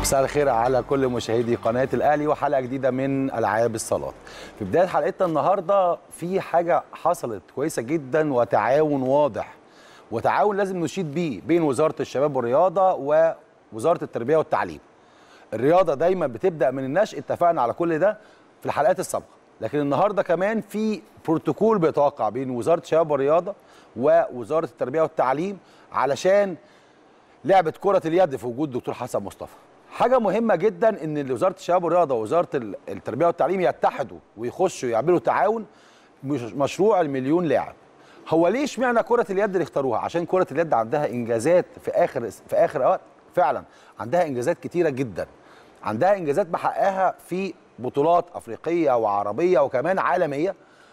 مساء الخير على كل مشاهدي قناه الاهلي وحلقه جديده من العاب الصالات. في بدايه حلقتنا النهارده في حاجه حصلت كويسه جدا وتعاون واضح وتعاون لازم نشيد بيه بين وزاره الشباب والرياضه ووزاره التربيه والتعليم. الرياضه دايما بتبدا من النشء اتفقنا على كل ده في الحلقات السابقه، لكن النهارده كمان في بروتوكول بيتوقع بين وزاره الشباب والرياضه ووزاره التربيه والتعليم علشان لعبه كره اليد في وجود دكتور حسن مصطفى. حاجه مهمه جدا ان وزاره الشباب والرياضه ووزاره التربيه والتعليم يتحدوا ويخشوا يعملوا تعاون مشروع المليون لاعب هو ليه اشمعنى كره اليد اللي اختاروها عشان كره اليد عندها انجازات في اخر في اخر وقت فعلا عندها انجازات كتيره جدا عندها انجازات محققها في بطولات افريقيه وعربيه وكمان عالميه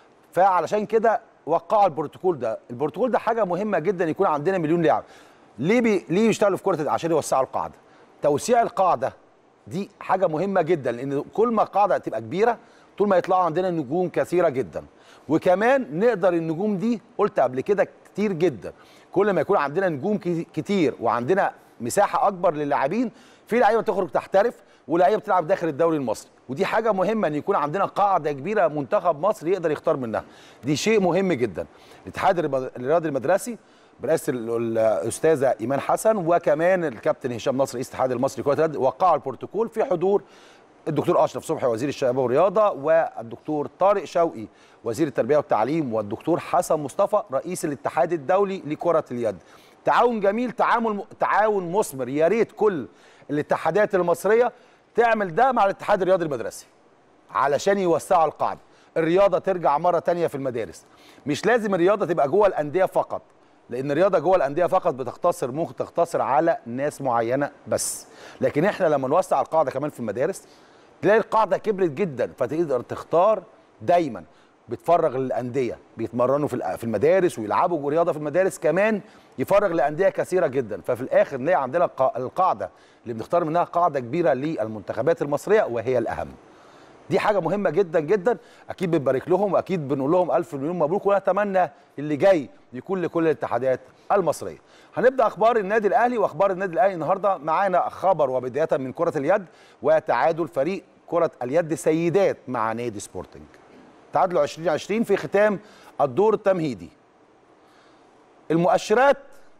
فعلشان كده وقعوا البروتوكول ده البروتوكول ده حاجه مهمه جدا يكون عندنا مليون لاعب ليه بي... ليه يشتغلوا في كره عشان يوسعوا القاعده توسيع القاعده دي حاجه مهمه جدا لان كل ما القاعده تبقى كبيره طول ما يطلعوا عندنا نجوم كثيره جدا وكمان نقدر النجوم دي قلت قبل كده كتير جدا كل ما يكون عندنا نجوم كتير وعندنا مساحه اكبر للاعبين في لعيبه تخرج تحترف ولاعيبه بتلعب داخل الدوري المصري ودي حاجه مهمه ان يكون عندنا قاعده كبيره منتخب مصر يقدر يختار منها دي شيء مهم جدا الاتحاد الرياضي المدرسي برئاسه الاستاذه ايمان حسن وكمان الكابتن هشام نصر رئيس الاتحاد المصري لكره اليد وقعوا البروتوكول في حضور الدكتور اشرف صبحي وزير الشباب والرياضه والدكتور طارق شوقي وزير التربيه والتعليم والدكتور حسن مصطفى رئيس الاتحاد الدولي لكره اليد تعاون جميل تعامل تعاون مثمر يا ريت كل الاتحادات المصريه تعمل ده مع الاتحاد الرياضي المدرسي علشان يوسعوا القاعده الرياضه ترجع مره تانية في المدارس مش لازم الرياضه تبقى جوه الانديه فقط لان الرياضه جوه الانديه فقط بتختصر ممكن تختصر على ناس معينه بس لكن احنا لما نوسع القاعده كمان في المدارس تلاقي القاعده كبرت جدا فتقدر تختار دايما بتفرغ للانديه بيتمرنوا في في المدارس ويلعبوا رياضه في المدارس كمان يفرغ لانديه كثيره جدا ففي الاخر نلاقي عندنا القاعده اللي بنختار منها قاعده كبيره للمنتخبات المصريه وهي الاهم دي حاجه مهمه جدا جدا اكيد بنبارك لهم واكيد بنقول لهم الف مليون مبروك ونتمنى اللي جاي يكون لكل الاتحادات المصريه هنبدا اخبار النادي الاهلي واخبار النادي الاهلي النهارده معانا خبر وبدايه من كره اليد وتعادل فريق كره اليد سيدات مع نادي سبورتنج تعادلوا 2020 في ختام الدور التمهيدي المؤشرات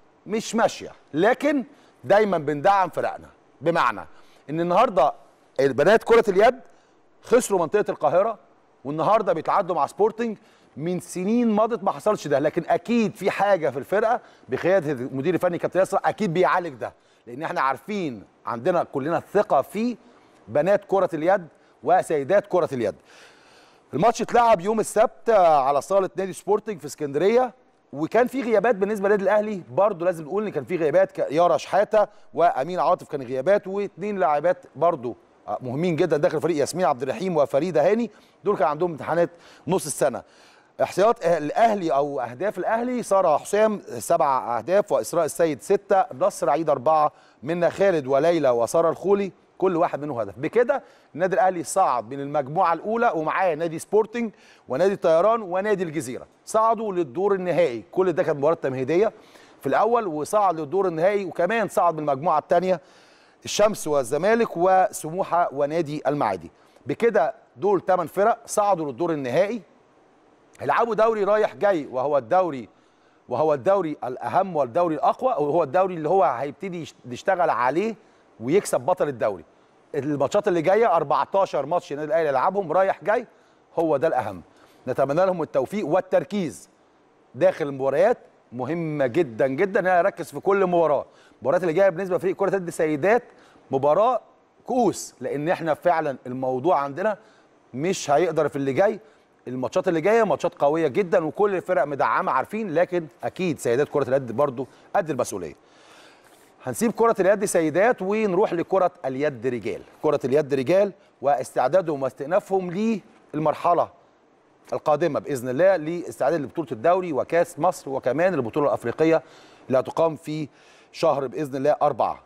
مش ماشيه لكن دايما بندعم فرقنا بمعنى ان النهارده بنات كره اليد خسروا منطقه القاهره والنهارده بيتعادلوا مع سبورتنج من سنين مضت ما حصلش ده لكن اكيد في حاجه في الفرقه بقياده المدير الفني كابتن ياسر اكيد بيعالج ده لان احنا عارفين عندنا كلنا ثقه في بنات كره اليد وسيدات كره اليد الماتش اتلعب يوم السبت على صاله نادي سبورتنج في اسكندريه وكان في غيابات بالنسبه للنادي الاهلي برضه لازم نقول ان كان في غيابات يارا شحاته وامين عاطف كان غيابات واثنين لاعبات برضه مهمين جدا داخل الفريق ياسمين عبد الرحيم وفريده هاني دول كان عندهم امتحانات نص السنه احصائيات الاهلي او اهداف الاهلي ساره حسام سبع اهداف واسراء السيد سته نصر عيد اربعه منا خالد وليلى وساره الخولي كل واحد منهم هدف بكده النادي الاهلي صعد من المجموعه الاولى ومعاه نادي سبورتنج ونادي الطيران ونادي الجزيره صعدوا للدور النهائي كل ده كانت مباراه تمهيديه في الاول وصعد للدور النهائي وكمان صعد من المجموعه الثانيه الشمس والزمالك وسموحه ونادي المعادي بكده دول 8 فرق صعدوا للدور النهائي هيلعبوا دوري رايح جاي وهو الدوري وهو الدوري الاهم والدوري الاقوى وهو الدوري اللي هو هيبتدي يشتغل عليه ويكسب بطل الدوري الماتشات اللي جايه 14 ماتش النادي الاهلي يلعبهم رايح جاي هو ده الاهم نتمنى لهم التوفيق والتركيز داخل المباريات مهمه جدا جدا ان انا اركز في كل مباراه المباريات اللي جايه بالنسبه لفريق كره يد السيدات مباراه كؤوس لان احنا فعلا الموضوع عندنا مش هيقدر في اللي جاي الماتشات اللي جايه ماتشات قويه جدا وكل الفرق مدعمه عارفين لكن اكيد سيدات كره اليد برضو قد المسؤوليه هنسيب كرة اليد سيدات ونروح لكرة اليد رجال كرة اليد رجال واستعدادهم واستئنافهم للمرحلة القادمة بإذن الله لاستعداد لبطولة الدوري وكاس مصر وكمان البطولة الأفريقية اللي هتقام في شهر بإذن الله أربعة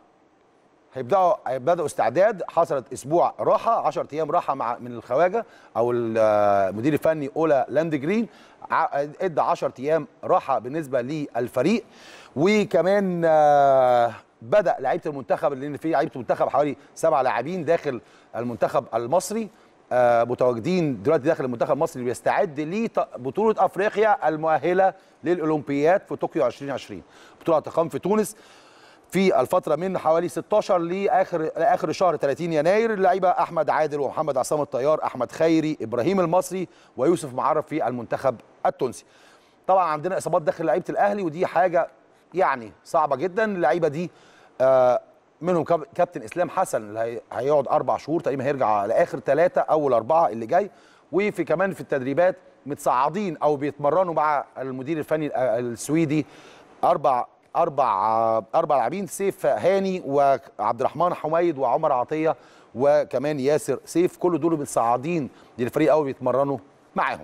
هيبداوا هيبداوا استعداد حصلت اسبوع راحه 10 ايام راحه مع من الخواجه او المدير الفني اولا لاند جرين ع- ادى 10 ايام راحه بالنسبه للفريق وكمان آه، بدا لعيبه المنتخب لان في لعيبه المنتخب حوالي سبع لاعبين داخل المنتخب المصري آه، متواجدين دلوقتي داخل المنتخب المصري اللي بيستعد لبطوله افريقيا المؤهله للاولمبياد في طوكيو 2020 بطوله هتقام في تونس في الفتره من حوالي 16 لاخر لاخر شهر 30 يناير اللعيبه احمد عادل ومحمد عصام الطيار احمد خيري ابراهيم المصري ويوسف معرف في المنتخب التونسي طبعا عندنا اصابات داخل لعيبه الاهلي ودي حاجه يعني صعبه جدا اللعيبه دي آه، منهم كاب- كابتن اسلام حسن اللي هي- هيقعد اربع شهور تقريبا هيرجع على اخر ثلاثه اول اربعه اللي جاي وفي كمان في التدريبات متصعدين او بيتمرنوا مع المدير الفني آه، السويدي اربع اربع آه، اربع لاعبين سيف هاني وعبد الرحمن حميد وعمر عطيه وكمان ياسر سيف كل دول متصعدين للفريق الاول بيتمرنوا معاهم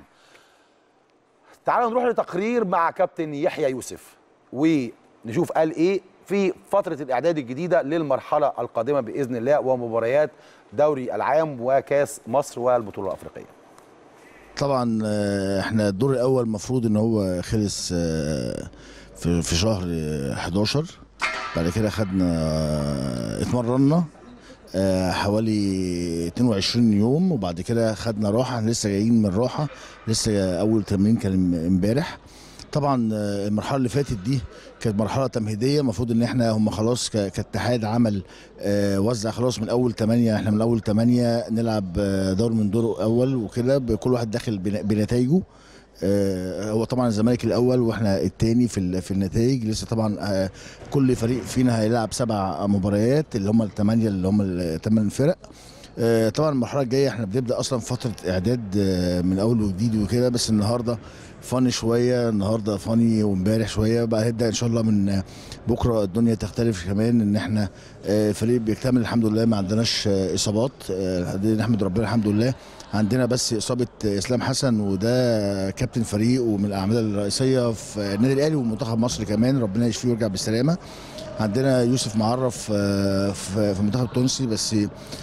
تعالوا نروح لتقرير مع كابتن يحيى يوسف ونشوف قال ايه في فتره الاعداد الجديده للمرحله القادمه باذن الله ومباريات دوري العام وكاس مصر والبطوله الافريقيه طبعا آه، احنا الدور الاول المفروض ان هو خلص آه، في في شهر آه، 11 بعد كده خدنا آه، اتمرنا آه، حوالي 22 يوم وبعد كده خدنا راحه احنا لسه جايين من راحه لسه اول تمرين كان امبارح طبعا آه، المرحله اللي فاتت دي كانت مرحله تمهيديه المفروض ان احنا هم خلاص ك- كاتحاد عمل آه، وزع خلاص من اول 8 احنا من اول 8 نلعب آه، دور من دور اول وكده كل واحد داخل بن- بنتائجه آه، هو طبعا الزمالك الاول واحنا الثاني في ال- في النتائج لسه طبعا آه، كل فريق فينا هيلعب سبع مباريات اللي هم الثمانيه اللي هم الثمان فرق آه، طبعا المرحله الجايه احنا بنبدا اصلا فتره اعداد آه، من اول وجديد وكده بس النهارده فاني شويه النهارده فاني وامبارح شويه بقى هنبدا ان شاء الله من آه، بكره الدنيا تختلف كمان ان احنا آه، الفريق بيكتمل الحمد لله ما عندناش آه، اصابات آه، دي نحمد ربنا الحمد لله عندنا بس اصابه آه، اسلام حسن وده كابتن فريق ومن الاعمال الرئيسيه في النادي الاهلي ومنتخب مصر كمان ربنا يشفيه ويرجع بالسلامه عندنا يوسف معرف آه، في في المنتخب التونسي بس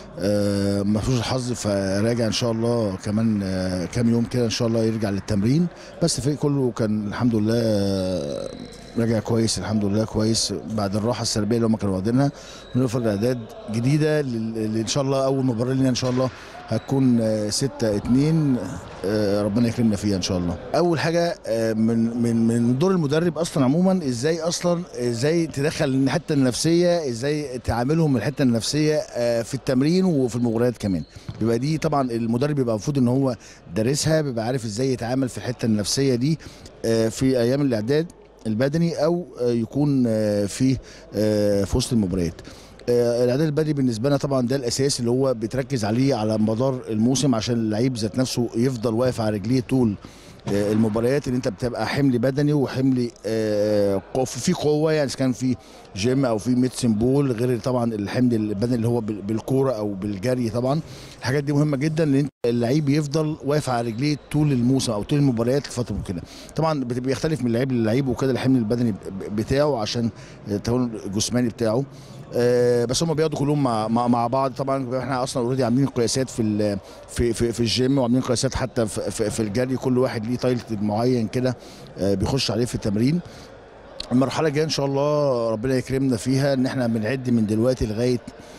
آه، ما فيهوش الحظ فراجع ان شاء الله كمان آه، كام يوم كده ان شاء الله يرجع للتمرين بس الفريق كله كان الحمد لله آه، راجع كويس الحمد لله كويس بعد الراحه السلبيه اللي هم كانوا واخدينها بنفرض اعداد جديده لل- اللي ان شاء الله اول مباراه لنا ان شاء الله هتكون 6 2 ربنا يكرمنا فيها ان شاء الله اول حاجه آه، من من من دور المدرب اصلا عموما ازاي اصلا ازاي تدخل الحته النفسيه ازاي تعاملهم الحته النفسيه آه، في التمرين وفي المباريات كمان بيبقى دي طبعا المدرب بيبقى المفروض ان هو دارسها بيبقى عارف ازاي يتعامل في الحته النفسيه دي آه، في ايام الاعداد البدني او آه، يكون آه، في آه، في وسط المباريات آه، الاعداد البدني بالنسبه لنا طبعا ده الاساس اللي هو بتركز عليه على مدار الموسم عشان اللعيب ذات نفسه يفضل واقف على رجليه طول آه، المباريات اللي انت بتبقى حمل بدني وحمل آه، قو- في قوه يعني اذا كان في جيم او في ميدسن بول غير طبعا الحمل البدني اللي هو بال- بالكوره او بالجري طبعا الحاجات دي مهمه جدا ان انت اللعيب يفضل واقف على رجليه طول الموسم او طول المباريات لفتره كده طبعا بت- بيختلف من لعيب للعيب وكده الحمل البدني ب- بتاعه عشان التكون الجسماني بتاعه آه، بس هم بياخدوا كلهم مع, مع, مع بعض طبعا احنا اصلا اوريدي عاملين قياسات في ال- في في, في الجيم وعاملين قياسات حتى في, في, في الجري كل واحد ليه تايلت معين كده آه، بيخش عليه في التمرين المرحله الجايه ان شاء الله ربنا يكرمنا فيها ان احنا بنعد من دلوقتي لغايه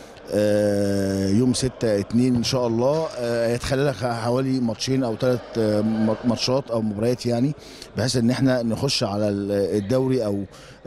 آه، يوم 6 2 ان شاء الله آه، هيتخلى لك حوالي ماتشين او ثلاث ماتشات او مباريات يعني بحيث ان احنا نخش على ال- الدوري او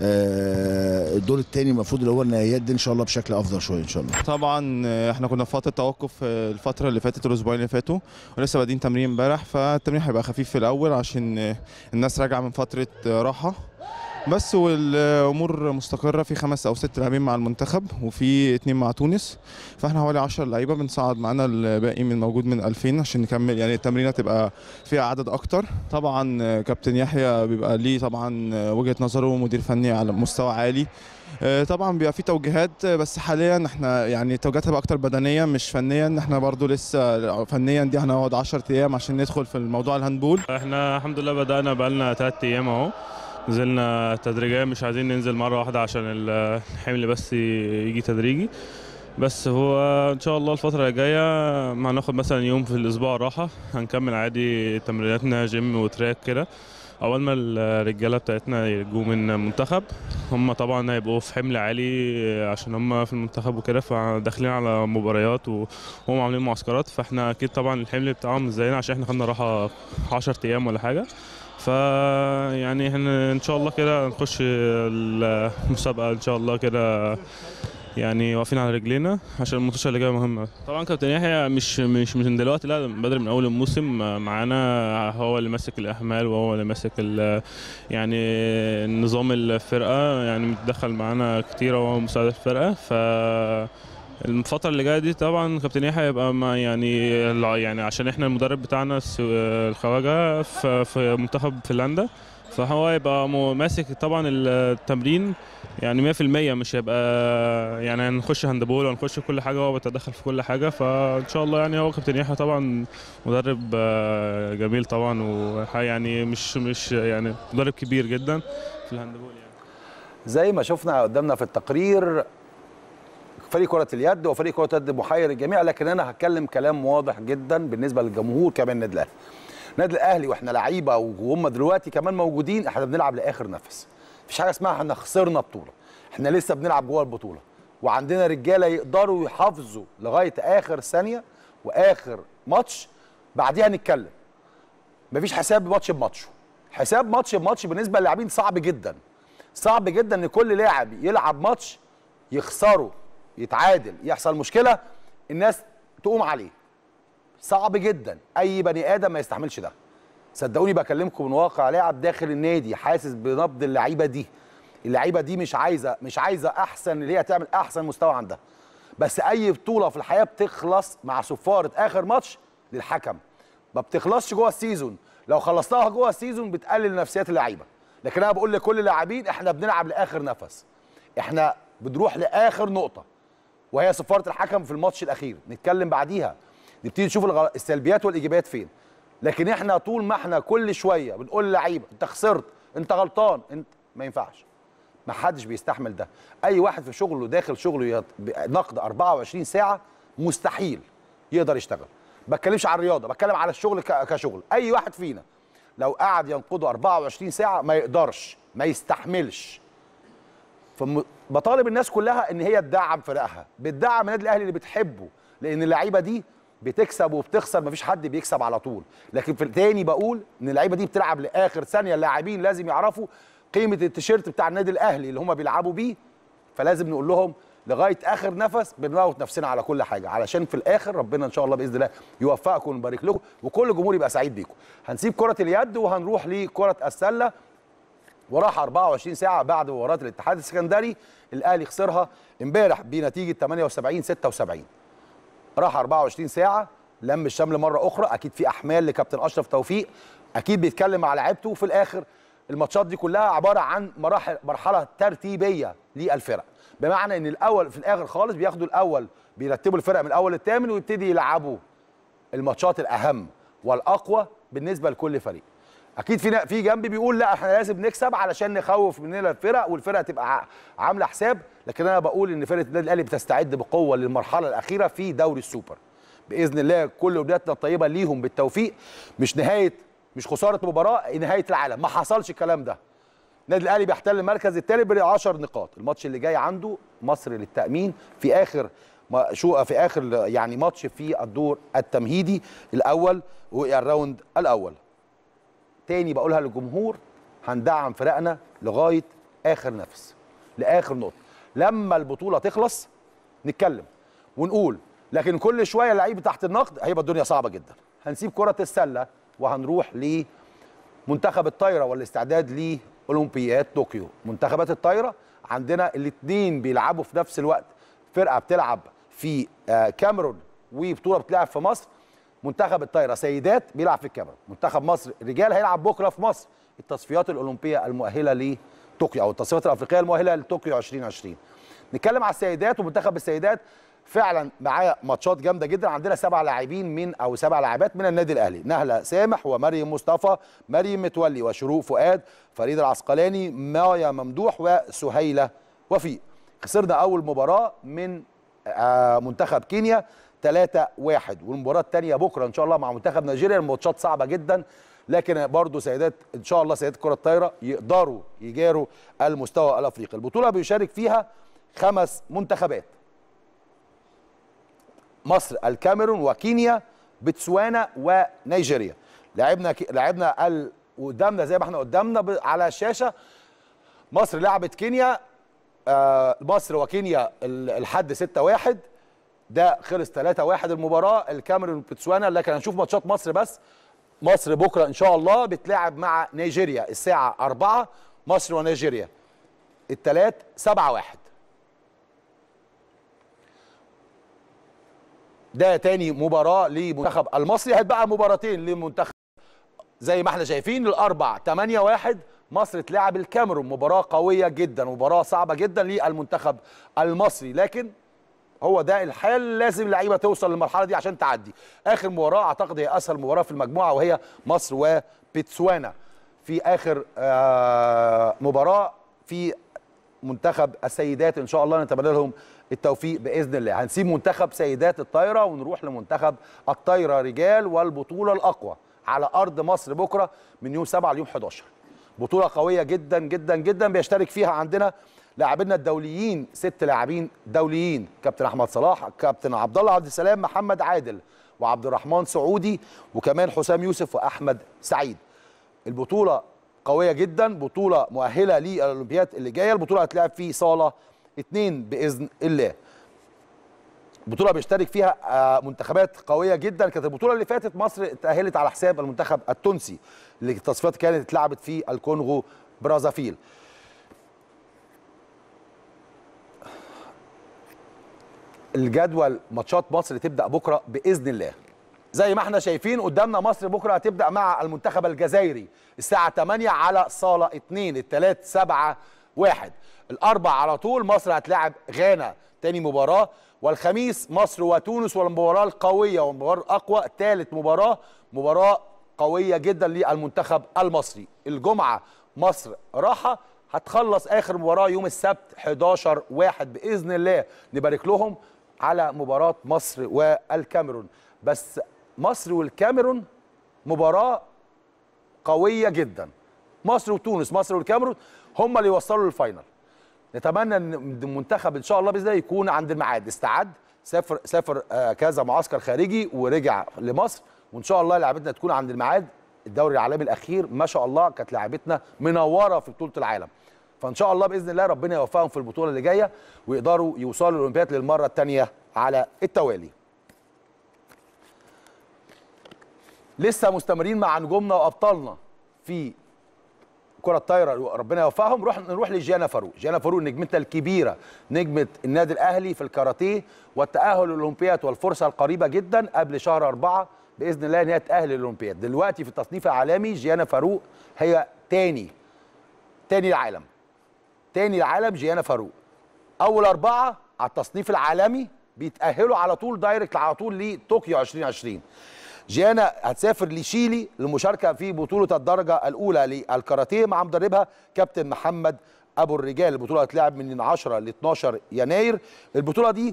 آه، الدور الثاني المفروض اللي هو النهائيات دي ان شاء الله بشكل افضل شويه ان شاء الله طبعا آه، احنا كنا في فتره توقف آه، الفتره اللي فاتت الاسبوعين اللي فاتوا ولسه بادئين تمرين امبارح فالتمرين هيبقى خفيف في الاول عشان آه، الناس راجعه من فتره آه، راحه بس والامور مستقره في خمس او ست لاعبين مع المنتخب وفي اتنين مع تونس فاحنا حوالي 10 لعيبه بنصعد معانا الباقي من موجود من 2000 عشان نكمل يعني التمرينه تبقى فيها عدد اكتر طبعا آه، كابتن يحيى بيبقى ليه طبعا آه، وجهه نظره مدير فني على مستوى عالي آه، طبعا بيبقى في توجيهات آه، بس حاليا احنا يعني التوجيهات هتبقى اكتر بدنيا مش فنيا احنا برضو لسه فنيا دي هنقعد 10 ايام عشان ندخل في الموضوع الهاندبول احنا الحمد لله بدأنا بقالنا تلات أيام أهو نزلنا تدريجيا مش عايزين ننزل مرة واحدة عشان الحمل بس يجي تدريجي بس هو ان شاء الله الفترة اللي جاية هناخد مثلا يوم في الأسبوع راحة هنكمل عادي تمريناتنا جيم وتراك كده اول ما الرجاله بتاعتنا يجوا من منتخب هم طبعا هيبقوا في حمل عالي عشان هم في المنتخب وكده فداخلين على مباريات وهم عاملين معسكرات فاحنا اكيد طبعا الحمل بتاعهم مش زينا عشان احنا خدنا راحه 10 ايام ولا حاجه ف يعني احنا ان شاء الله كده نخش المسابقه ان شاء الله كده يعني واقفين على رجلينا عشان الماتش اللي جايه مهمه طبعا كابتن يحيى مش مش من دلوقتي لا بدري من اول الموسم معانا هو اللي ماسك الاحمال وهو اللي ماسك ال- يعني نظام الفرقه يعني متدخل معانا كتير وهو مساعد الفرقه ف الفترة اللي جاية دي طبعا كابتن يحيى هيبقى ما يعني يعني عشان احنا المدرب بتاعنا الس- الخواجة في في منتخب فنلندا فهو يبقى مو- ماسك طبعا التمرين يعني 100% مش هيبقى يعني هنخش هاندبول وهنخش كل حاجه هو بيتدخل في كل حاجه فان شاء الله يعني هو كابتن يحيى طبعا مدرب آه، جميل طبعا ويعني مش مش يعني مدرب كبير جدا في الهاندبول يعني زي ما شفنا قدامنا في التقرير فريق كرة اليد وفريق كرة اليد محير الجميع لكن انا هتكلم كلام واضح جدا بالنسبة للجمهور كمان النادي الاهلي. النادي الاهلي واحنا لعيبة وهم دلوقتي كمان موجودين احنا بنلعب لاخر نفس. مفيش حاجة اسمها احنا خسرنا بطولة. احنا لسه بنلعب جوه البطولة. وعندنا رجالة يقدروا يحافظوا لغاية اخر ثانية واخر ماتش بعديها نتكلم. مفيش حساب ماتش بماتشه. حساب ماتش بماتش بالنسبة للاعبين صعب جدا. صعب جدا ان كل لاعب يلعب ماتش يخسره يتعادل يحصل مشكله الناس تقوم عليه صعب جدا اي بني ادم ما يستحملش ده صدقوني بكلمكم من واقع لاعب داخل النادي حاسس بنبض اللعيبه دي اللعيبه دي مش عايزه مش عايزه احسن اللي هي تعمل احسن مستوى عندها بس اي بطوله في الحياه بتخلص مع صفاره اخر ماتش للحكم ما بتخلصش جوه السيزون لو خلصتها جوه السيزون بتقلل نفسيات اللعيبه لكن انا بقول لكل اللاعبين احنا بنلعب لاخر نفس احنا بنروح لاخر نقطه وهي صفاره الحكم في الماتش الاخير نتكلم بعديها نبتدي نشوف الغل- السلبيات والايجابيات فين لكن احنا طول ما احنا كل شويه بنقول للعيبه انت خسرت انت غلطان انت ما ينفعش ما حدش بيستحمل ده اي واحد في شغله داخل شغله يط- نقد 24 ساعه مستحيل يقدر يشتغل بتكلمش على الرياضه بتكلم على الشغل ك- كشغل اي واحد فينا لو قعد ينقده 24 ساعه ما يقدرش ما يستحملش فبطالب الناس كلها ان هي تدعم فرقها بتدعم النادي الاهلي اللي بتحبه لان اللعيبه دي بتكسب وبتخسر مفيش حد بيكسب على طول لكن في التاني بقول ان اللعيبه دي بتلعب لاخر ثانيه اللاعبين لازم يعرفوا قيمه التيشيرت بتاع النادي الاهلي اللي هم بيلعبوا بيه فلازم نقول لهم لغايه اخر نفس بنموت نفسنا على كل حاجه علشان في الاخر ربنا ان شاء الله باذن الله يوفقكم ويبارك لكم وكل جمهور يبقى سعيد بيكم هنسيب كره اليد وهنروح لكره السله وراح 24 ساعه بعد مباراه الاتحاد السكندري الاهلي خسرها امبارح بنتيجه 78 76 راح 24 ساعه لم الشمل مره اخرى اكيد في احمال لكابتن اشرف توفيق اكيد بيتكلم مع لعيبته وفي الاخر الماتشات دي كلها عباره عن مراحل مرحله ترتيبيه للفرق بمعنى ان الاول في الاخر خالص بياخدوا الاول بيرتبوا الفرق من الاول للثامن ويبتدي يلعبوا الماتشات الاهم والاقوى بالنسبه لكل فريق اكيد في في جنبي بيقول لا احنا لازم نكسب علشان نخوف مننا الفرق والفرق تبقى ع- عامله حساب لكن انا بقول ان فرقه النادي الاهلي بتستعد بقوه للمرحله الاخيره في دوري السوبر باذن الله كل ودياتنا الطيبه ليهم بالتوفيق مش نهايه مش خساره مباراه نهايه العالم ما حصلش الكلام ده النادي الاهلي بيحتل المركز الثالث ب 10 نقاط الماتش اللي جاي عنده مصر للتامين في اخر ما- شو في اخر يعني ماتش في الدور التمهيدي الاول والراوند الاول تاني بقولها للجمهور هندعم فرقنا لغايه اخر نفس لاخر نقطه لما البطوله تخلص نتكلم ونقول لكن كل شويه لعيب تحت النقد هيبقى الدنيا صعبه جدا هنسيب كره السله وهنروح لمنتخب الطايره والاستعداد لاولمبياد طوكيو منتخبات الطايره عندنا الاثنين بيلعبوا في نفس الوقت فرقه بتلعب في آه، كاميرون وبطوله بتلعب في مصر منتخب الطايره سيدات بيلعب في الكاميرون منتخب مصر رجال هيلعب بكره في مصر التصفيات الاولمبيه المؤهله لطوكيو او التصفيات الافريقيه المؤهله لطوكيو 2020 نتكلم على السيدات ومنتخب السيدات فعلا معاه ماتشات جامده جدا عندنا سبع لاعبين من او سبع لاعبات من النادي الاهلي نهله سامح ومريم مصطفى مريم متولي وشروق فؤاد فريد العسقلاني مايا ممدوح وسهيله وفيق خسرنا اول مباراه من آه، منتخب كينيا 3 1 والمباراه الثانيه بكره ان شاء الله مع منتخب نيجيريا الماتشات صعبه جدا لكن برضو سيدات ان شاء الله سيدات كره الطايره يقدروا يجاروا المستوى الافريقي البطوله بيشارك فيها خمس منتخبات مصر الكاميرون وكينيا بتسوانا ونيجيريا لعبنا ك... لعبنا ال... قدامنا زي ما احنا قدامنا ب... على الشاشه مصر لعبت كينيا آه مصر وكينيا ال- الحد 6 1 ده خلص 3 1 المباراه الكاميرون وبتسوانا لكن هنشوف ماتشات مصر بس مصر بكره ان شاء الله بتلعب مع نيجيريا الساعه 4 مصر ونيجيريا الثلاث 7 1 ده تاني مباراه لمنتخب المصري هتبقى مباراتين لمنتخب زي ما احنا شايفين الاربع 8 1 مصر تلعب الكاميرون مباراه قويه جدا مباراه صعبه جدا للمنتخب المصري لكن هو ده الحال لازم اللعيبه توصل للمرحله دي عشان تعدي اخر مباراه اعتقد هي اسهل مباراه في المجموعه وهي مصر وبتسوانا في اخر آه، مباراه في منتخب السيدات ان شاء الله نتمنى لهم التوفيق باذن الله هنسيب منتخب سيدات الطايره ونروح لمنتخب الطايره رجال والبطوله الاقوى على ارض مصر بكره من يوم 7 ليوم 11 بطوله قويه جدا جدا جدا بيشترك فيها عندنا لاعبينا الدوليين ست لاعبين دوليين كابتن احمد صلاح كابتن عبد الله عبد السلام محمد عادل وعبد الرحمن سعودي وكمان حسام يوسف واحمد سعيد البطوله قويه جدا بطوله مؤهله للاولمبياد اللي جايه البطوله هتلعب في صاله اتنين باذن الله البطوله بيشترك فيها آه، منتخبات قويه جدا كانت البطوله اللي فاتت مصر تاهلت على حساب المنتخب التونسي اللي التصفيات كانت اتلعبت في الكونغو برازافيل الجدول ماتشات مصر تبدا بكره باذن الله زي ما احنا شايفين قدامنا مصر بكره هتبدا مع المنتخب الجزائري الساعه 8 على صاله 2 الثلاث 7 1 الاربع على طول مصر هتلاعب غانا تاني مباراه والخميس مصر وتونس والمباراه القويه والمباراه الاقوى ثالث مباراه مباراه قويه جدا للمنتخب المصري الجمعه مصر راحه هتخلص اخر مباراه يوم السبت 11 واحد باذن الله نبارك لهم على مباراه مصر والكاميرون بس مصر والكاميرون مباراه قويه جدا مصر وتونس مصر والكاميرون هم اللي يوصلوا للفاينل نتمنى ان المنتخب ان شاء الله باذن الله يكون عند الميعاد استعد سافر سافر آه، كذا معسكر خارجي ورجع لمصر وان شاء الله لعبتنا تكون عند الميعاد الدوري العالمي الاخير ما شاء الله كانت لعبتنا منوره في بطوله العالم فان شاء الله باذن الله ربنا يوفقهم في البطوله اللي جايه ويقدروا يوصلوا للاولمبياد للمره الثانيه على التوالي لسه مستمرين مع نجومنا وابطالنا في كرة الطايرة ربنا يوفقهم نروح نروح لجيانا فاروق، جيانا فاروق نجمتنا الكبيرة نجمة النادي الأهلي في الكاراتيه والتأهل للأولمبياد والفرصة القريبة جدا قبل شهر أربعة بإذن الله إن هي تأهل للأولمبياد، دلوقتي في التصنيف العالمي جيانا فاروق هي تاني تاني العالم تاني العالم جيانا فاروق أول أربعة على التصنيف العالمي بيتأهلوا على طول دايركت على طول لطوكيو 2020 جيانا هتسافر لشيلي للمشاركه في بطوله الدرجه الاولى للكاراتيه مع مدربها كابتن محمد ابو الرجال البطوله هتلعب من 10 ل 12 يناير البطوله دي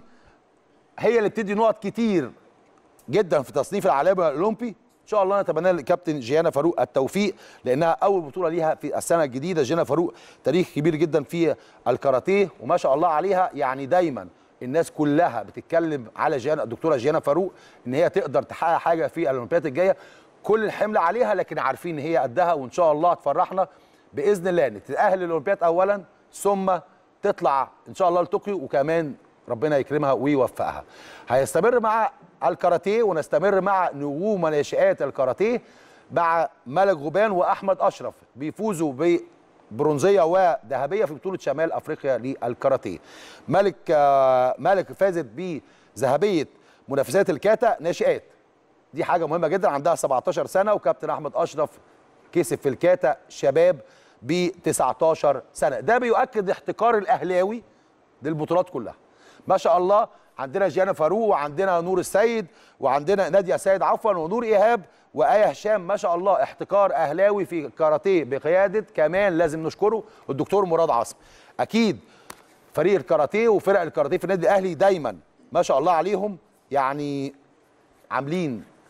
هي اللي بتدي نقط كتير جدا في تصنيف العالمي الاولمبي ان شاء الله نتمنى للكابتن جيانا فاروق التوفيق لانها اول بطوله ليها في السنه الجديده جيانا فاروق تاريخ كبير جدا في الكاراتيه وما شاء الله عليها يعني دايما الناس كلها بتتكلم على جيانا الدكتوره جيانا فاروق ان هي تقدر تحقق حاجه في الاولمبياد الجايه كل الحمل عليها لكن عارفين ان هي قدها وان شاء الله هتفرحنا باذن الله ان تتاهل للاولمبياد اولا ثم تطلع ان شاء الله لطوكيو وكمان ربنا يكرمها ويوفقها هيستمر مع الكاراتيه ونستمر مع نجوم ناشئات الكاراتيه مع ملك غبان واحمد اشرف بيفوزوا ببرونزيه وذهبيه في بطوله شمال افريقيا للكاراتيه ملك آه، ملك فازت بذهبيه منافسات الكاتا ناشئات دي حاجه مهمه جدا عندها 17 سنه وكابتن احمد اشرف كسب في الكاتا شباب ب 19 سنه ده بيؤكد احتكار الاهلاوي للبطولات كلها ما شاء الله عندنا جيانا فاروق وعندنا نور السيد وعندنا ناديه سيد عفوا ونور ايهاب وايه هشام ما شاء الله احتكار اهلاوي في الكاراتيه بقياده كمان لازم نشكره الدكتور مراد عاصم اكيد فريق الكاراتيه وفرق الكاراتيه في النادي الاهلي دايما ما شاء الله عليهم يعني عاملين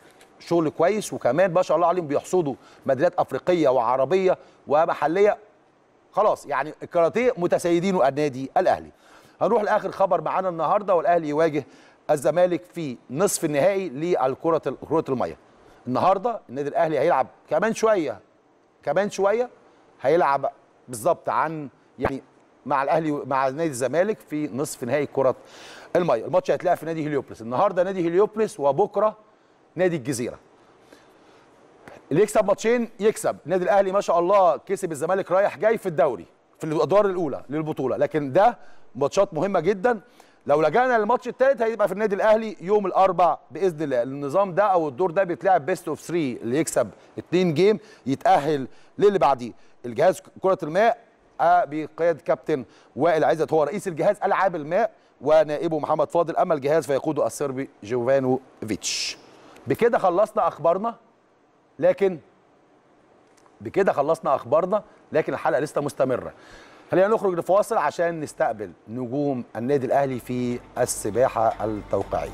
شغل كويس وكمان ما شاء الله عليهم بيحصدوا ميداليات افريقيه وعربيه ومحليه خلاص يعني الكاراتيه متسيدينه النادي الاهلي هنروح لاخر خبر معانا النهارده والاهلي يواجه الزمالك في نصف النهائي للكره كره الميه النهارده النادي الاهلي هيلعب كمان شويه كمان شويه هيلعب بالظبط عن يعني مع الاهلي مع نادي الزمالك في نصف نهائي كره الميه الماتش هيتلعب في نادي هليوبلس النهارده نادي هليوبلس وبكره نادي الجزيره اللي يكسب ماتشين يكسب النادي الاهلي ما شاء الله كسب الزمالك رايح جاي في الدوري في الادوار الاولى للبطوله لكن ده ماتشات مهمه جدا لو لجأنا للماتش الثالث هيبقى في النادي الاهلي يوم الاربع باذن الله النظام ده او الدور ده بيتلعب بيست اوف 3 اللي يكسب 2 جيم يتاهل للي بعديه الجهاز كره الماء آه، بقياده كابتن وائل عزت هو رئيس الجهاز العاب الماء ونائبه محمد فاضل اما الجهاز فيقوده الصربي جوفانوفيتش بكده خلصنا اخبارنا لكن بكده خلصنا اخبارنا لكن الحلقه لسه مستمره خلينا نخرج لفاصل عشان نستقبل نجوم النادي الاهلي في السباحه التوقيعيه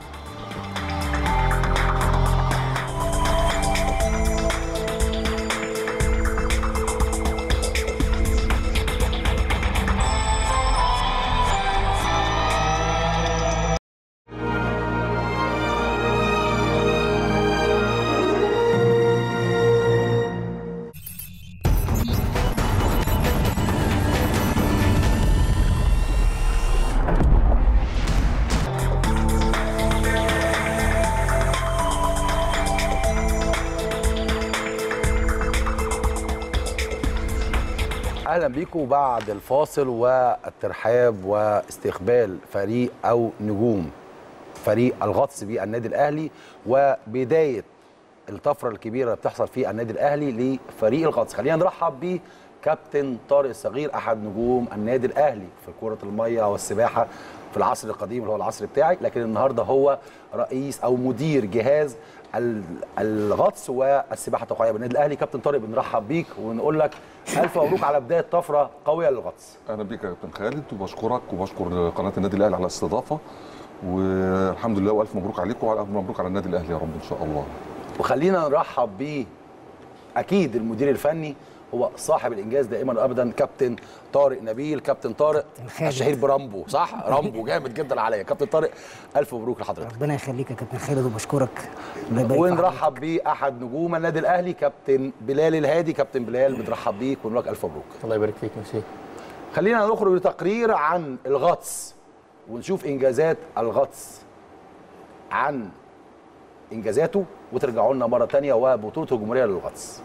اهلا بيكم بعد الفاصل والترحاب واستقبال فريق او نجوم فريق الغطس بالنادي الاهلي وبدايه الطفره الكبيره اللي بتحصل في النادي الاهلي لفريق الغطس خلينا نرحب بكابتن طارق الصغير احد نجوم النادي الاهلي في كره الميه والسباحه في العصر القديم اللي هو العصر بتاعي لكن النهارده هو رئيس او مدير جهاز ال- الغطس والسباحه التوقيعيه بالنادي الاهلي كابتن طارق بنرحب بيك ونقول لك الف مبروك على بدايه طفره قويه للغطس اهلا بيك يا كابتن خالد وبشكرك وبشكر قناه النادي الاهلي على الاستضافه والحمد لله والف مبروك عليكم والف مبروك على النادي الاهلي يا رب ان شاء الله وخلينا نرحب ب اكيد المدير الفني هو صاحب الانجاز دائما وابدا كابتن طارق نبيل كابتن طارق خالد. الشهير برامبو صح رامبو جامد جدا عليا كابتن طارق الف مبروك لحضرتك ربنا يخليك يا كابتن خالد وبشكرك الله يبارك في ونرحب باحد نجوم النادي الاهلي كابتن بلال الهادي كابتن بلال بنرحب بيك ونقول لك الف مبروك الله يبارك فيك ميرسي خلينا نخرج لتقرير عن الغطس ونشوف انجازات الغطس عن انجازاته وترجعوا لنا مره تانية وبطوله الجمهوريه للغطس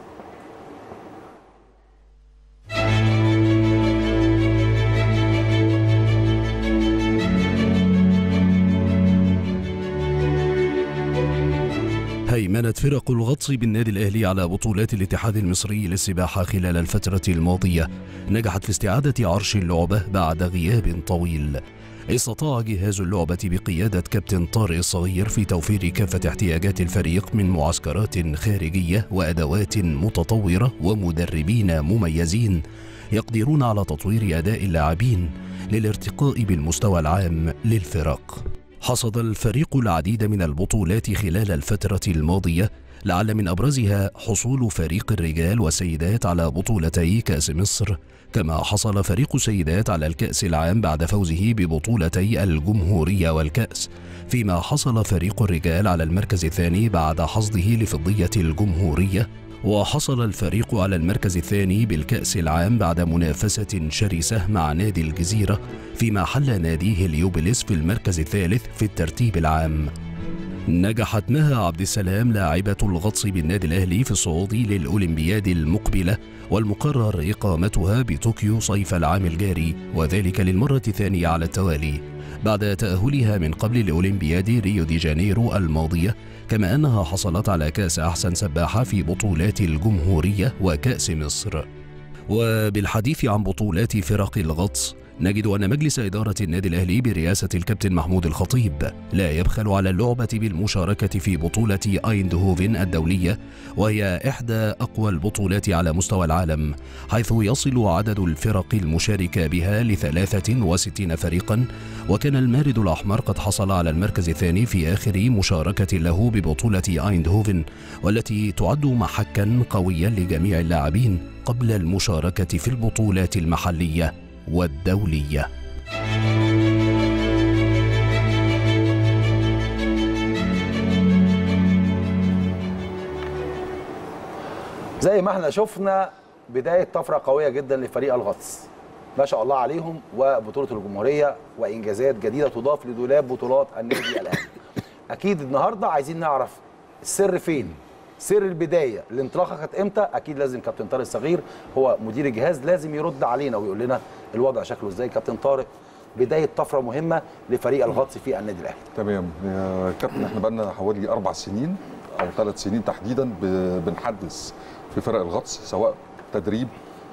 هيمنت فرق الغطس بالنادي الأهلي على بطولات الاتحاد المصري للسباحة خلال الفترة الماضية نجحت في استعادة عرش اللعبة بعد غياب طويل استطاع جهاز اللعبة بقيادة كابتن طارق الصغير في توفير كافة احتياجات الفريق من معسكرات خارجية وأدوات متطورة ومدربين مميزين يقدرون على تطوير أداء اللاعبين للارتقاء بالمستوى العام للفرق حصد الفريق العديد من البطولات خلال الفترة الماضية لعل من أبرزها حصول فريق الرجال والسيدات على بطولتي كأس مصر كما حصل فريق السيدات على الكأس العام بعد فوزه ببطولتي الجمهورية والكأس فيما حصل فريق الرجال على المركز الثاني بعد حصده لفضية الجمهورية وحصل الفريق على المركز الثاني بالكأس العام بعد منافسة شرسة مع نادي الجزيرة فيما حل نادي هليوبلس في المركز الثالث في الترتيب العام نجحت مها عبد السلام لاعبة الغطس بالنادي الأهلي في الصعود للأولمبياد المقبلة والمقرر إقامتها بطوكيو صيف العام الجاري وذلك للمرة الثانية على التوالي بعد تأهلها من قبل لأولمبياد ريو دي جانيرو الماضية كما أنها حصلت على كأس أحسن سباحة في بطولات الجمهورية وكأس مصر وبالحديث عن بطولات فرق الغطس نجد أن مجلس إدارة النادي الأهلي برئاسة الكابتن محمود الخطيب لا يبخل على اللعبة بالمشاركة في بطولة أيندهوفن الدولية وهي إحدى أقوى البطولات على مستوى العالم حيث يصل عدد الفرق المشاركة بها لثلاثة وستين فريقا وكان المارد الأحمر قد حصل على المركز الثاني في آخر مشاركة له ببطولة أيندهوفن والتي تعد محكا قويا لجميع اللاعبين قبل المشاركة في البطولات المحلية والدولية زي ما احنا شفنا بدايه طفره قويه جدا لفريق الغطس ما شاء الله عليهم وبطوله الجمهوريه وانجازات جديده تضاف لدولاب بطولات النادي الاهلي اكيد النهارده عايزين نعرف السر فين سر البدايه الانطلاقه كانت امتى اكيد لازم كابتن طارق الصغير هو مدير الجهاز لازم يرد علينا ويقول لنا الوضع شكله ازاي كابتن طارق بدايه طفره مهمه لفريق الغطس في النادي الاهلي تمام يا كابتن احنا بقالنا حوالي اربع سنين او ثلاث سنين تحديدا ب- بنحدث في فرق الغطس سواء تدريب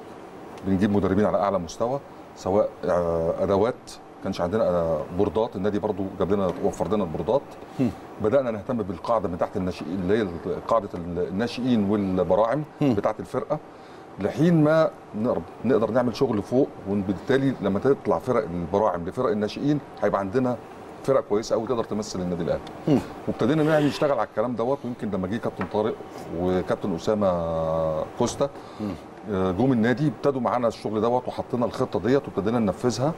بنجيب مدربين على اعلى مستوى سواء آه، ادوات كانش عندنا آه، بوردات النادي برضو جاب لنا وفر لنا البوردات بدانا نهتم بالقاعده من تحت الناشئين اللي هي قاعده الناشئين والبراعم بتاعه الفرقه لحين ما نقدر نقدر نعمل شغل فوق وبالتالي لما تطلع فرق البراعم لفرق الناشئين هيبقى عندنا فرق كويسه قوي تقدر تمثل النادي الاهلي وابتدينا يعني نشتغل على الكلام دوت ويمكن لما جه كابتن طارق وكابتن اسامه كوستا آه، جم النادي ابتدوا معانا الشغل دوت وحطينا الخطه ديت وابتدينا ننفذها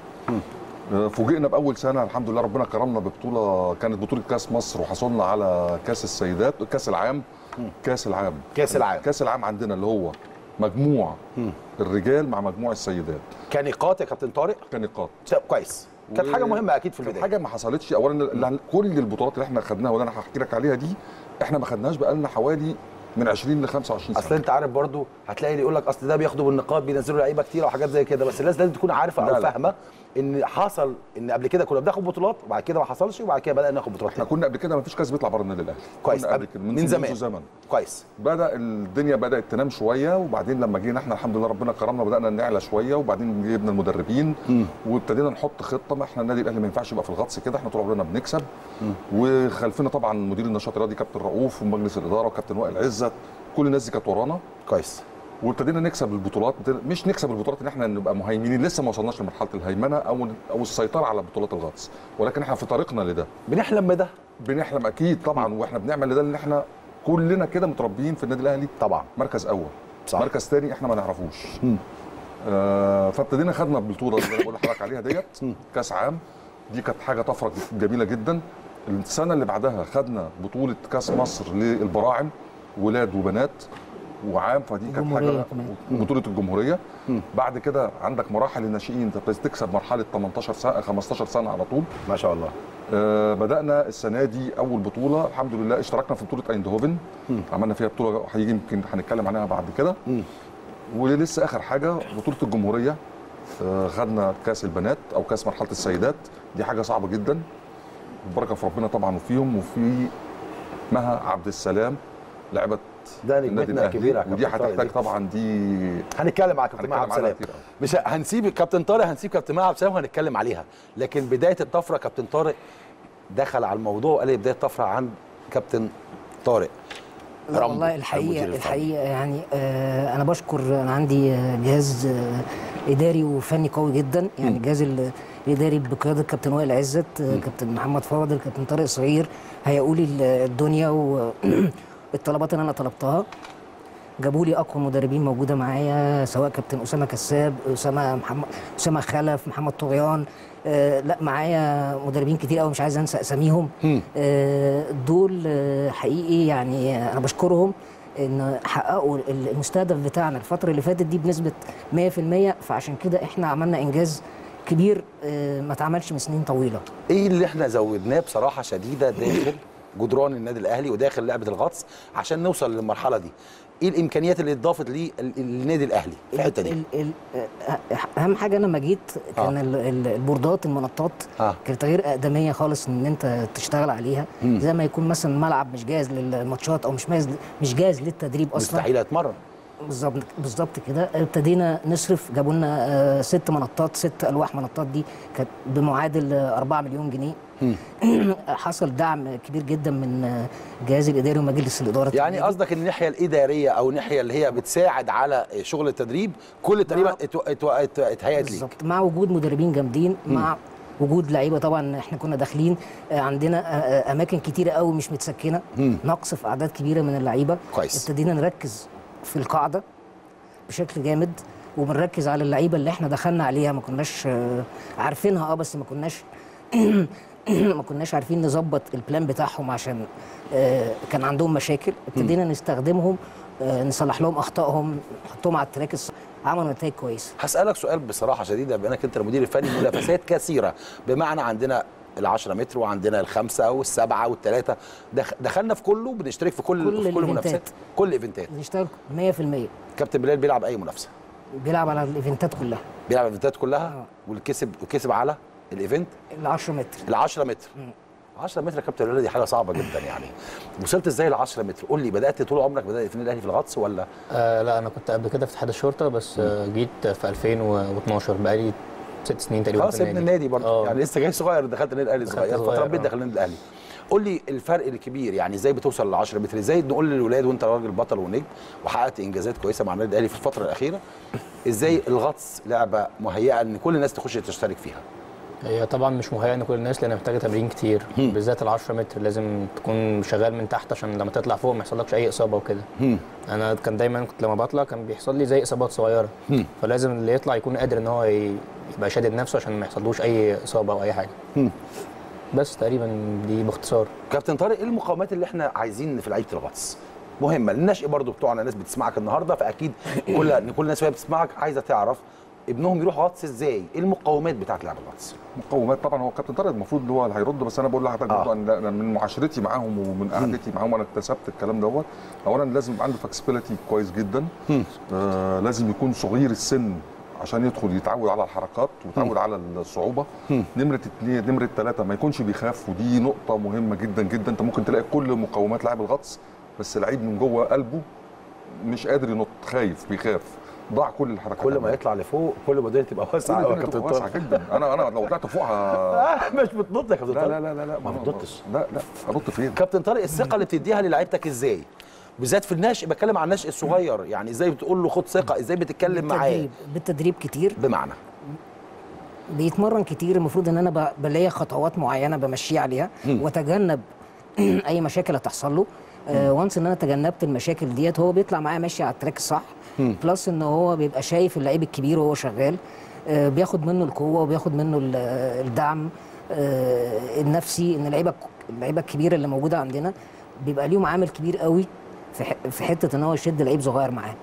آه، فوجئنا باول سنه الحمد لله ربنا كرمنا ببطوله كانت بطوله كاس مصر وحصلنا على كاس السيدات كاس العام كاس العام كاس العام. كاس العام عندنا اللي هو مجموع الرجال مع مجموع السيدات كنقاط يا كابتن طارق كنقاط كويس كانت و- حاجه مهمه اكيد في كانت البدايه حاجه ما حصلتش اولا ال- كل البطولات اللي احنا خدناها واللي انا هحكي لك عليها دي احنا ما خدناش بقالنا حوالي من 20 ل 25 اصل سنه انت عارف برضو هتلاقي اللي يقول لك اصل ده بياخدوا بالنقاط بينزلوا لعيبه كتير او حاجات زي كده بس الناس لازم تكون عارفه لا او لا. فاهمه ان حصل ان قبل كده كنا بناخد بطولات وبعد كده ما حصلش وبعد كده بدانا ناخد بطولات احنا تاني. كنا قبل كده ما فيش كاس بيطلع بره النادي الاهلي كويس كنا قبل قبل- كده من منذ- زمان. منذ زمن كويس بدا الدنيا بدات تنام شويه وبعدين لما جينا احنا الحمد لله ربنا كرمنا بدانا نعلى شويه وبعدين جبنا المدربين وابتدينا نحط خطه ما احنا النادي الاهلي ما ينفعش يبقى في الغطس كده احنا طول عمرنا بنكسب وخلفنا طبعا مدير النشاط الرياضي كابتن رؤوف ومجلس الاداره وكابتن وائل عزت كل الناس دي كانت ورانا كويس وابتدينا نكسب البطولات مش نكسب البطولات ان احنا نبقى مهيمنين لسه ما وصلناش لمرحله الهيمنه او او السيطره على بطولات الغطس ولكن احنا في طريقنا لده بنحلم بده بنحلم اكيد طبعا واحنا بنعمل لده ان احنا كلنا كده متربيين في النادي الاهلي طبعا مركز اول صح. مركز تاني احنا ما نعرفوش آه فابتدينا خدنا البطوله اللي انا بقول لحضرتك عليها ديت كاس عام دي كانت حاجه طفره جميله جدا السنه اللي بعدها خدنا بطوله كاس مصر للبراعم ولاد وبنات وعام فدي كانت الجمهورية حاجه كمان. بطوله الجمهوريه بعد كده عندك مراحل الناشئين انت بتكسب مرحله 18 سنه 15 سنه على طول ما شاء الله آه، بدأنا السنة دي أول بطولة الحمد لله اشتركنا في بطولة أيندهوفن عملنا فيها بطولة هيجي يمكن هنتكلم عنها بعد كده ولسه آخر حاجة بطولة الجمهورية آه، خدنا كأس البنات أو كأس مرحلة السيدات دي حاجة صعبة جدا بركة في ربنا طبعا وفيهم وفي مها عبد السلام لعبة ده النادي نجمتنا الأهلي الكبيره يا ودي كابتن طارق هتحتاج دي. طبعا دي هنتكلم مع كابتن هنتكلم عبد عنها السلام كتير أوي. مش ه- هنسيب كابتن طارق هنسيب كابتن عبد السلام وهنتكلم عليها لكن بدايه الطفره كابتن طارق دخل على الموضوع وقال لي بدايه طفره عند كابتن طارق لا رامبو، والله المدير الحقيقه الفني. الحقيقه يعني آه انا بشكر انا عندي آه، جهاز آه اداري وفني قوي جدا يعني الجهاز ال- الاداري بقياده كابتن وائل عزت آه كابتن محمد فاضل كابتن طارق صغير هيقول لي ال- الدنيا والطلبات اللي انا طلبتها جابوا لي اقوى مدربين موجوده معايا سواء كابتن اسامه كساب اسامه محمد اسامه خلف محمد طغيان آه لا معايا مدربين كتير قوي مش عايز انسى اساميهم آه دول آه حقيقي يعني انا بشكرهم ان حققوا ال- المستهدف بتاعنا الفتره اللي فاتت دي بنسبه 100% فعشان كده احنا عملنا انجاز كبير آه ما اتعملش من سنين طويله ايه اللي احنا زودناه بصراحه شديده داخل جدران النادي الاهلي وداخل لعبه الغطس عشان نوصل للمرحله دي ايه الامكانيات اللي اتضافت للنادي الاهلي في الحته دي ال- ال- آه، اهم حاجه انا لما جيت كان آه. ال- ال- البوردات المنطات آه. كانت غير اقدميه خالص ان انت تشتغل عليها زي ما يكون مثلا ملعب مش جاهز للماتشات او مش جاهز مش جاهز للتدريب اصلا مستحيل اتمرن بالظبط بالظبط كده ابتدينا نصرف جابوا لنا آه، ست منطات ست الواح منطات دي كانت بمعادل آه، 4 مليون جنيه حصل دعم كبير جدا من آه، الجهاز الاداري ومجلس الاداره يعني قصدك الناحيه الاداريه او الناحيه اللي هي بتساعد على شغل التدريب كل تقريبا نعم. اتو- اتو- ات- اتهيأت ليك بالظبط مع وجود مدربين جامدين مع وجود لعيبه طبعا احنا كنا داخلين آه، عندنا آه، آه، اماكن كتيره قوي مش متسكنه نقص في اعداد كبيره من اللعيبه كويس. ابتدينا نركز في القاعده بشكل جامد وبنركز على اللعيبه اللي احنا دخلنا عليها ما كناش آه، عارفينها اه بس ما كناش ما كناش عارفين نظبط البلان بتاعهم عشان آه، كان عندهم مشاكل ابتدينا نستخدمهم آه، نصلح لهم اخطائهم نحطهم على التراك الصح عملوا نتائج كويسه هسألك سؤال بصراحة شديدة بما انك انت المدير الفني منافسات كثيرة بمعنى عندنا ال 10 متر وعندنا الخمسة والسبعة والثلاثة دخ... دخلنا في كله بنشترك في كل, كل في كل الإيفنتات. المنافسات كل الايفنتات بنشتغل 100% كابتن بلال بيلعب اي منافسة بيلعب على الايفنتات كلها بيلعب الايفنتات كلها آه. والكسب وكسب على الايفنت ال 10 متر ال 10 متر 10 متر يا كابتن بلال دي حاجة صعبة جدا يعني وصلت ازاي ل 10 متر قول لي بدأت طول عمرك بدأت في النادي الاهلي في الغطس ولا آه لا انا كنت قبل كده في اتحاد الشرطه بس آه جيت في 2012 بقالي ست سنين تقريبا خلاص في ابن النادي برضه آه. يعني لسه جاي صغير دخلت النادي الاهلي دخلت صغير صغير، فتربيت آه. داخل النادي الاهلي قول لي الفرق الكبير يعني ازاي بتوصل ل 10 متر ازاي نقول للولاد وانت راجل بطل ونجم وحققت انجازات كويسه مع النادي الاهلي في الفتره الاخيره ازاي الغطس لعبه مهيئه ان كل الناس تخش تشترك فيها هي طبعا مش مهيئه لكل الناس لان محتاجه تمرين كتير بالذات ال 10 متر لازم تكون شغال من تحت عشان لما تطلع فوق ما يحصلكش اي اصابه وكده انا كان دايما كنت لما بطلع كان بيحصل لي زي اصابات صغيره فلازم اللي يطلع يكون قادر ان هو ي- يبقى شادد نفسه عشان ما يحصلوش اي اصابه او اي حاجه بس تقريبا دي باختصار كابتن طارق ايه المقاومات اللي احنا عايزين في لعيبه الغطس مهمه للنشء برضو بتوعنا ناس بتسمعك النهارده فاكيد كل كل الناس وهي بتسمعك عايزه تعرف ابنهم يروح غطس ازاي ايه المقومات بتاعت لعب الغطس مقومات طبعا هو كابتن طارق المفروض اللي هو اللي هيرد بس انا بقول لحضرتك آه. برضه أنا أنا من معاشرتي معاهم ومن قعدتي معاهم انا اكتسبت الكلام دوت اولا لازم يبقى عنده فلكسبيليتي كويس جدا آه لازم يكون صغير السن عشان يدخل يتعود على الحركات ويتعود على الصعوبه نمره اثنين نمره ثلاثه ما يكونش بيخاف ودي نقطه مهمه جدا جدا انت ممكن تلاقي كل مقومات لاعب الغطس بس لعيب من جوه قلبه مش قادر ينط خايف بيخاف ضاع كل الحركات كل ما يطلع لفوق كل ما الدنيا تبقى واسعه كل قوي يا الدنيا كابتن تبقى واسعه طارق جدا انا انا لو طلعت فوقها آه، مش بتنط يا كابتن لا طارق لا لا لا لا ما بتنطش. لا لا انط فين؟ كابتن طارق الثقه اللي بتديها للعيبتك ازاي بالذات في الناشئ بتكلم عن الناشئ الصغير يعني ازاي بتقول له خد ثقه ازاي بتتكلم معاه بالتدريب بالتدريب كتير بمعنى بيتمرن كتير المفروض ان انا ب- بلاقي خطوات معينه بمشيه عليها واتجنب اي مشاكل هتحصل له وانس ان انا تجنبت المشاكل ديت هو بيطلع معايا ماشي على التراك الصح بلس ان هو بيبقى شايف اللعيب الكبير وهو شغال آه، بياخد منه القوه وبياخد منه ال- الدعم آه، النفسي ان اللعيبه اللعيبه الكبيره اللي موجوده عندنا بيبقى ليهم عامل كبير قوي في ح- في حته ان هو يشد لعيب صغير معاه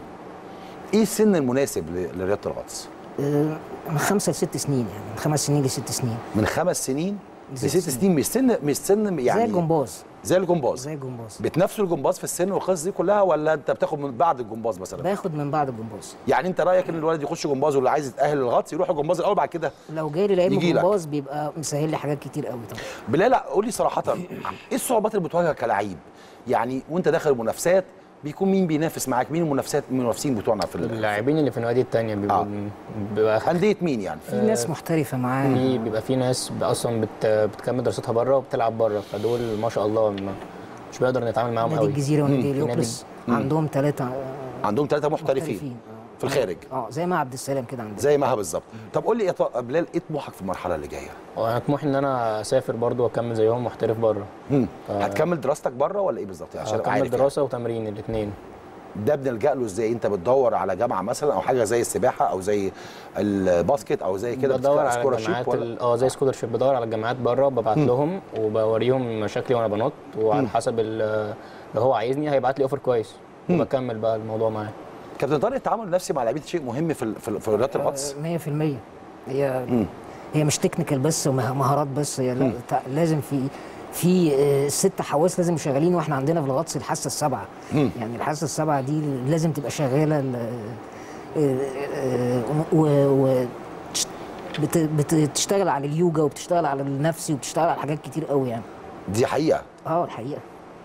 ايه السن المناسب ل- لرياضه الغطس آه، من خمسه لست سنين يعني من خمس سنين لست سنين من خمس سنين لست لست سنين. سنين مش سن مش سن يعني زي الجمباز زي الجمباز زي الجمباز بتنافسوا الجمباز في السن والقصص دي كلها ولا انت بتاخد من بعد الجمباز مثلا باخد من بعد الجمباز يعني انت رايك ان الولد يخش جمباز واللي عايز يتاهل للغطس يروح الجمباز الاول بعد كده لو جاي لي لعيب يجي لك. جمباز بيبقى مسهل لي حاجات كتير قوي طبعا بلال قول لي صراحه ايه الصعوبات اللي بتواجهك كلاعب يعني وانت داخل المنافسات بيكون مين بينافس معاك مين المنافسات المنافسين بتوعنا في ال- اللاعبين اللي في النوادي التانية بيبقوا آه. بيبقى انديه مين يعني في ناس محترفه معاه في بيبقى في ناس اصلا بت بتكمل دراستها بره وبتلعب بره فدول ما شاء الله ما مش بنقدر نتعامل معاهم نادي قوي الجزيره ونادي في نادي- اليوبلس عندهم ثلاثه عندهم ثلاثه محترفين في الخارج اه زي ما عبد السلام كده عندنا زي ما بالظبط طب قول لي يا ط- بلال ايه طموحك في المرحله اللي جايه وانا طموحي ان انا اسافر برضو واكمل زيهم محترف بره مم. هتكمل دراستك بره ولا ايه بالظبط يعني عشان أبقى اكمل عارف دراسه وتمرين الاثنين يعني. ده بنلجا له ازاي انت بتدور على جامعه مثلا او حاجه زي السباحه او زي الباسكت او زي كده بدور بتتكلم على scholarship الجامعات ولا ال- اه زي سكولرشيب بدور على الجامعات بره ببعت لهم وبوريهم مشاكلي وانا بنط وعلى حسب ال- اللي هو عايزني هيبعت لي اوفر كويس وبكمل بقى الموضوع معاه كابتن طارق التعامل النفسي مع اللاعبين شيء مهم في ال- في, ال- في رياضه الغطس 100% هي هي مش تكنيكال بس ومهارات بس هي لا تع- لازم في في آه، ست حواس لازم شغالين واحنا عندنا في الغطس الحاسه السابعه يعني الحاسه السابعه دي لازم تبقى شغاله ل- آه، آه، و و- تش- بت- بتشتغل على اليوجا وبتشتغل على النفسي وبتشتغل على حاجات كتير قوي يعني دي حقيقه اه الحقيقه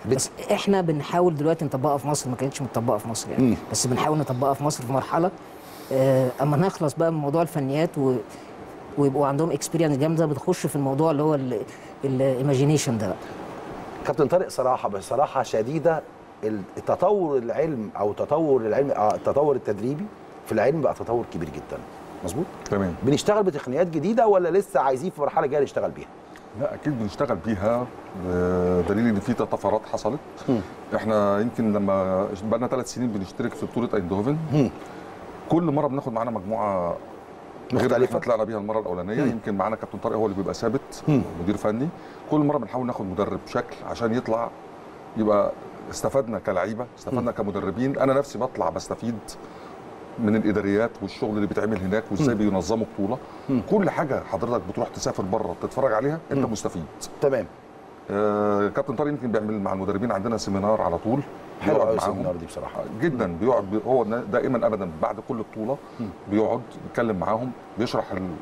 بت- بس احنا بنحاول دلوقتي نطبقها في مصر ما كانتش متطبقه في مصر يعني بس بنحاول نطبقها في مصر في مرحله آه، اما نخلص بقى من موضوع الفنيات و ويبقوا عندهم اكسبيرينس جامده بتخش في الموضوع اللي هو الايماجينيشن ده بقى كابتن طارق صراحه بصراحه شديده التطور العلم او تطور العلم آه، التطور التدريبي في العلم بقى تطور كبير جدا مظبوط تمام بنشتغل بتقنيات جديده ولا لسه عايزين في مرحله جايه نشتغل بيها لا اكيد بنشتغل بيها آه، دليل ان في طفرات حصلت احنا يمكن لما بقى لنا ثلاث سنين بنشترك في بطوله ايندهوفن كل مره بناخد معانا مجموعه غير اللي مختلفة. احنا طلعنا بيها المره الاولانيه يمكن معانا كابتن طارق هو اللي بيبقى ثابت مدير فني كل مره بنحاول ناخد مدرب بشكل عشان يطلع يبقى استفدنا كلعيبه استفدنا كمدربين انا نفسي بطلع بستفيد من الاداريات والشغل اللي بيتعمل هناك وازاي بينظموا بطوله كل حاجه حضرتك بتروح تسافر بره تتفرج عليها انت مستفيد تمام آه كابتن طارق يمكن بيعمل مع المدربين عندنا سيمينار على طول حلو بيقعد قوي معاهم. السيمينار دي بصراحه جدا بيقعد بي هو دائما ابدا بعد كل بطوله بيقعد يتكلم معاهم بيشرح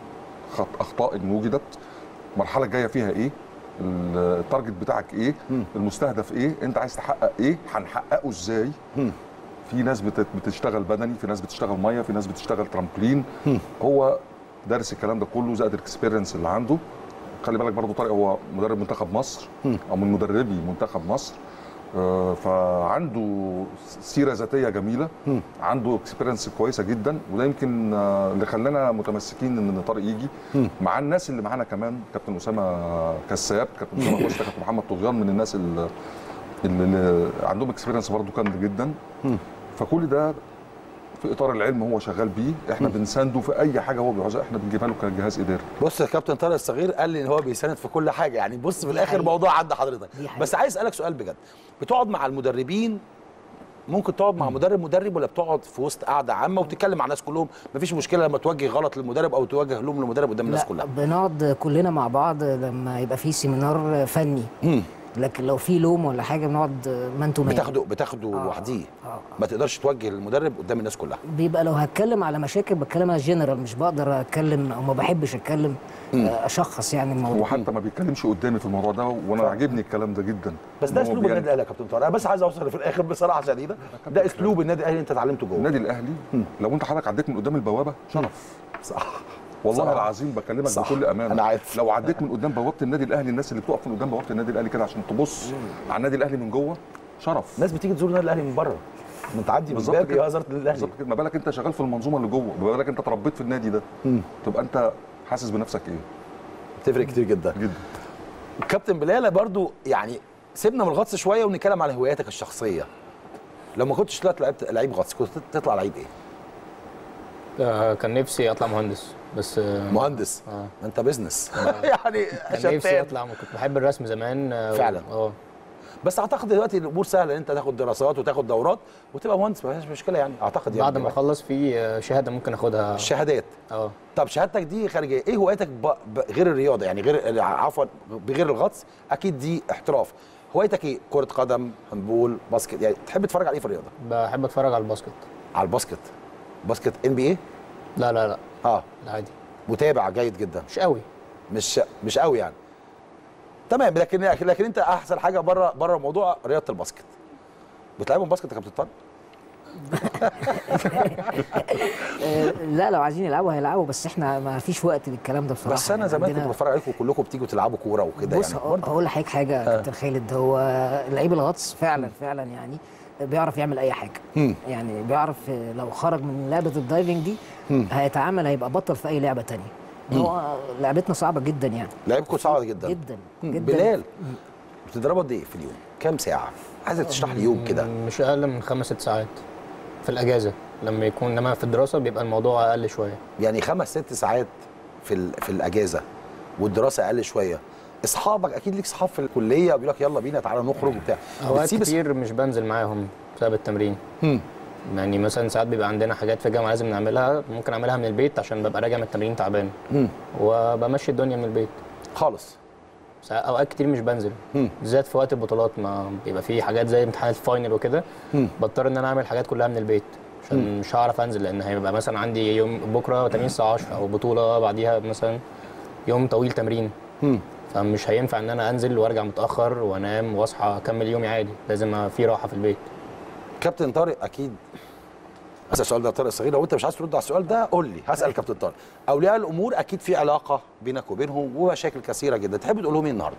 الاخطاء اللي وجدت المرحله الجايه فيها ايه التارجت بتاعك ايه المستهدف ايه انت عايز تحقق ايه هنحققه ازاي في ناس بت- بتشتغل بدني في ناس بتشتغل ميه في ناس بتشتغل ترامبلين هو دارس الكلام ده كله زائد الاكسبيرينس اللي عنده خلي بالك برضو طارق هو مدرب منتخب مصر او من مدربي منتخب مصر آه، فعنده سيره ذاتيه جميله عنده اكسبيرينس كويسه جدا وده يمكن آه، اللي خلانا متمسكين ان طارق يجي مع الناس اللي معانا كمان كابتن اسامه كساب كابتن اسامه كوستا كابتن محمد طغيان من الناس اللي, اللي عندهم اكسبيرينس برضه كامل جدا فكل ده في اطار العلم هو شغال بيه احنا بنسانده في اي حاجه هو بيعوزها احنا بنجيبها له كجهاز اداري بص يا كابتن طارق الصغير قال لي ان هو بيساند في كل حاجه يعني بص في الاخر حقيقة. الموضوع عند حضرتك دي حقيقة. بس عايز اسالك سؤال بجد بتقعد مع المدربين ممكن تقعد مع مدرب مدرب ولا بتقعد في وسط قاعده عامه وتتكلم مع الناس كلهم مفيش مشكله لما توجه غلط للمدرب او توجه لوم للمدرب قدام الناس لا كلها بنقعد كلنا مع بعض لما يبقى في سيمينار فني لكن لو في لوم ولا حاجه بنقعد مان تو مان بتاخده بتاخده آه. وحديه آه. ما تقدرش توجه المدرب قدام الناس كلها بيبقى لو هتكلم على مشاكل بتكلم على جنرال مش بقدر اتكلم او ما بحبش اتكلم آه، اشخص يعني هو الموضوع حتى ما بيتكلمش قدامي في الموضوع ده وانا عاجبني الكلام ده جدا بس ده إن هو اسلوب بيعمل- النادي الاهلي يا كابتن طارق انا بس عايز اوصل في الاخر بصراحه شديده ده اسلوب النادي الاهلي انت اتعلمته جوه النادي الاهلي لو انت حضرتك عديت من قدام البوابه شرف صح والله صح. العظيم بكلمك صح. بكل امانه أنا عارف. لو عديت من قدام بوابه النادي الاهلي الناس اللي بتقف من قدام بوابه النادي الاهلي كده عشان تبص على النادي الاهلي من جوه شرف الناس بتيجي تزور النادي الاهلي من بره من تعدي من بالظبط باب كده. يا وزاره الاهلي بالظبط كده ما بالك انت شغال في المنظومه اللي جوه ما بالك انت اتربيت في النادي ده تبقى انت حاسس بنفسك ايه بتفرق كتير جدا جدا كابتن بلال برضو يعني سيبنا من الغطس شويه ونتكلم على هواياتك الشخصيه لو ما كنتش طلعت لعيب لعيب غطس كنت تطلع لعيب ايه آه، كان نفسي اطلع مهندس بس آه، مهندس آه. ما انت بيزنس يعني كان نفسي شتان اطلع كنت بحب الرسم زمان آه، فعلا. اه بس اعتقد دلوقتي الامور سهله ان انت تاخد دراسات وتاخد دورات وتبقى مهندس ما فيهاش مشكله يعني اعتقد يعني بعد ما اخلص في آه، شهاده ممكن اخدها الشهادات اه طب شهادتك دي خارجيه ايه هوايتك ب... ب... غير الرياضه يعني غير عفوا بغير الغطس اكيد دي احتراف هوايتك ايه كره قدم هاندبول باسكت يعني تحب تتفرج على ايه في الرياضه بحب اتفرج على الباسكت على الباسكت باسكت ان بي اي لا لا لا اه عادي متابع جيد جدا مش قوي مش مش قوي يعني تمام لكن لكن انت احسن حاجه بره بره موضوع رياضه الباسكت بتلعبهم باسكت يا كابتن طارق آه، لا لو عايزين يلعبوا هيلعبوا بس احنا ما فيش وقت للكلام ده بصراحه بس انا يعني زمان كنت عندنا- بتفرج عليكم كلكم بتيجوا تلعبوا كوره وكده بص يعني هقول- هقول لحضرتك حاجه يا كابتن خالد هو لعيب الغطس فعلا فعلا يعني بيعرف يعمل اي حاجه يعني بيعرف لو خرج من لعبه الدايفنج دي هيتعامل هيبقى بطل في اي لعبه تانية هو لعبتنا صعبه جدا يعني لعيبكم صعبه جدا جدا مم. جدا بلال بتضربوا قد ايه في اليوم؟ كام ساعه؟ عايزك تشرح لي يوم كده مش اقل من خمس ست ساعات في الاجازه لما يكون انما في الدراسه بيبقى الموضوع اقل شويه يعني خمس ست ساعات في ال- في الاجازه والدراسه اقل شويه اصحابك اكيد ليك اصحاب في الكليه بيقول لك يلا بينا تعالى نخرج وبتاع اوقات بتسيب أص- كتير مش بنزل معاهم بسبب التمرين مم. يعني مثلا ساعات بيبقى عندنا حاجات في الجامعه لازم نعملها ممكن اعملها من البيت عشان ببقى راجع من التمرين تعبان مم. وبمشي الدنيا من البيت خالص ساعات- اوقات كتير مش بنزل مم. بالذات في وقت البطولات ما بيبقى في حاجات زي امتحانات الفاينل وكده مم. بضطر ان انا اعمل حاجات كلها من البيت عشان مش هعرف انزل لان هيبقى مثلا عندي يوم بكره تمرين الساعه 10 او بطوله بعديها مثلا يوم طويل تمرين مم. فمش هينفع ان انا انزل وارجع متاخر وانام واصحى اكمل يومي عادي لازم في راحه في البيت كابتن طارق اكيد اسال السؤال ده يا طارق الصغير لو انت مش عايز ترد على السؤال ده قول لي هسال كابتن طارق اولياء الامور اكيد في علاقه بينك وبينهم ومشاكل كثيره جدا تحب تقول لهم ايه النهارده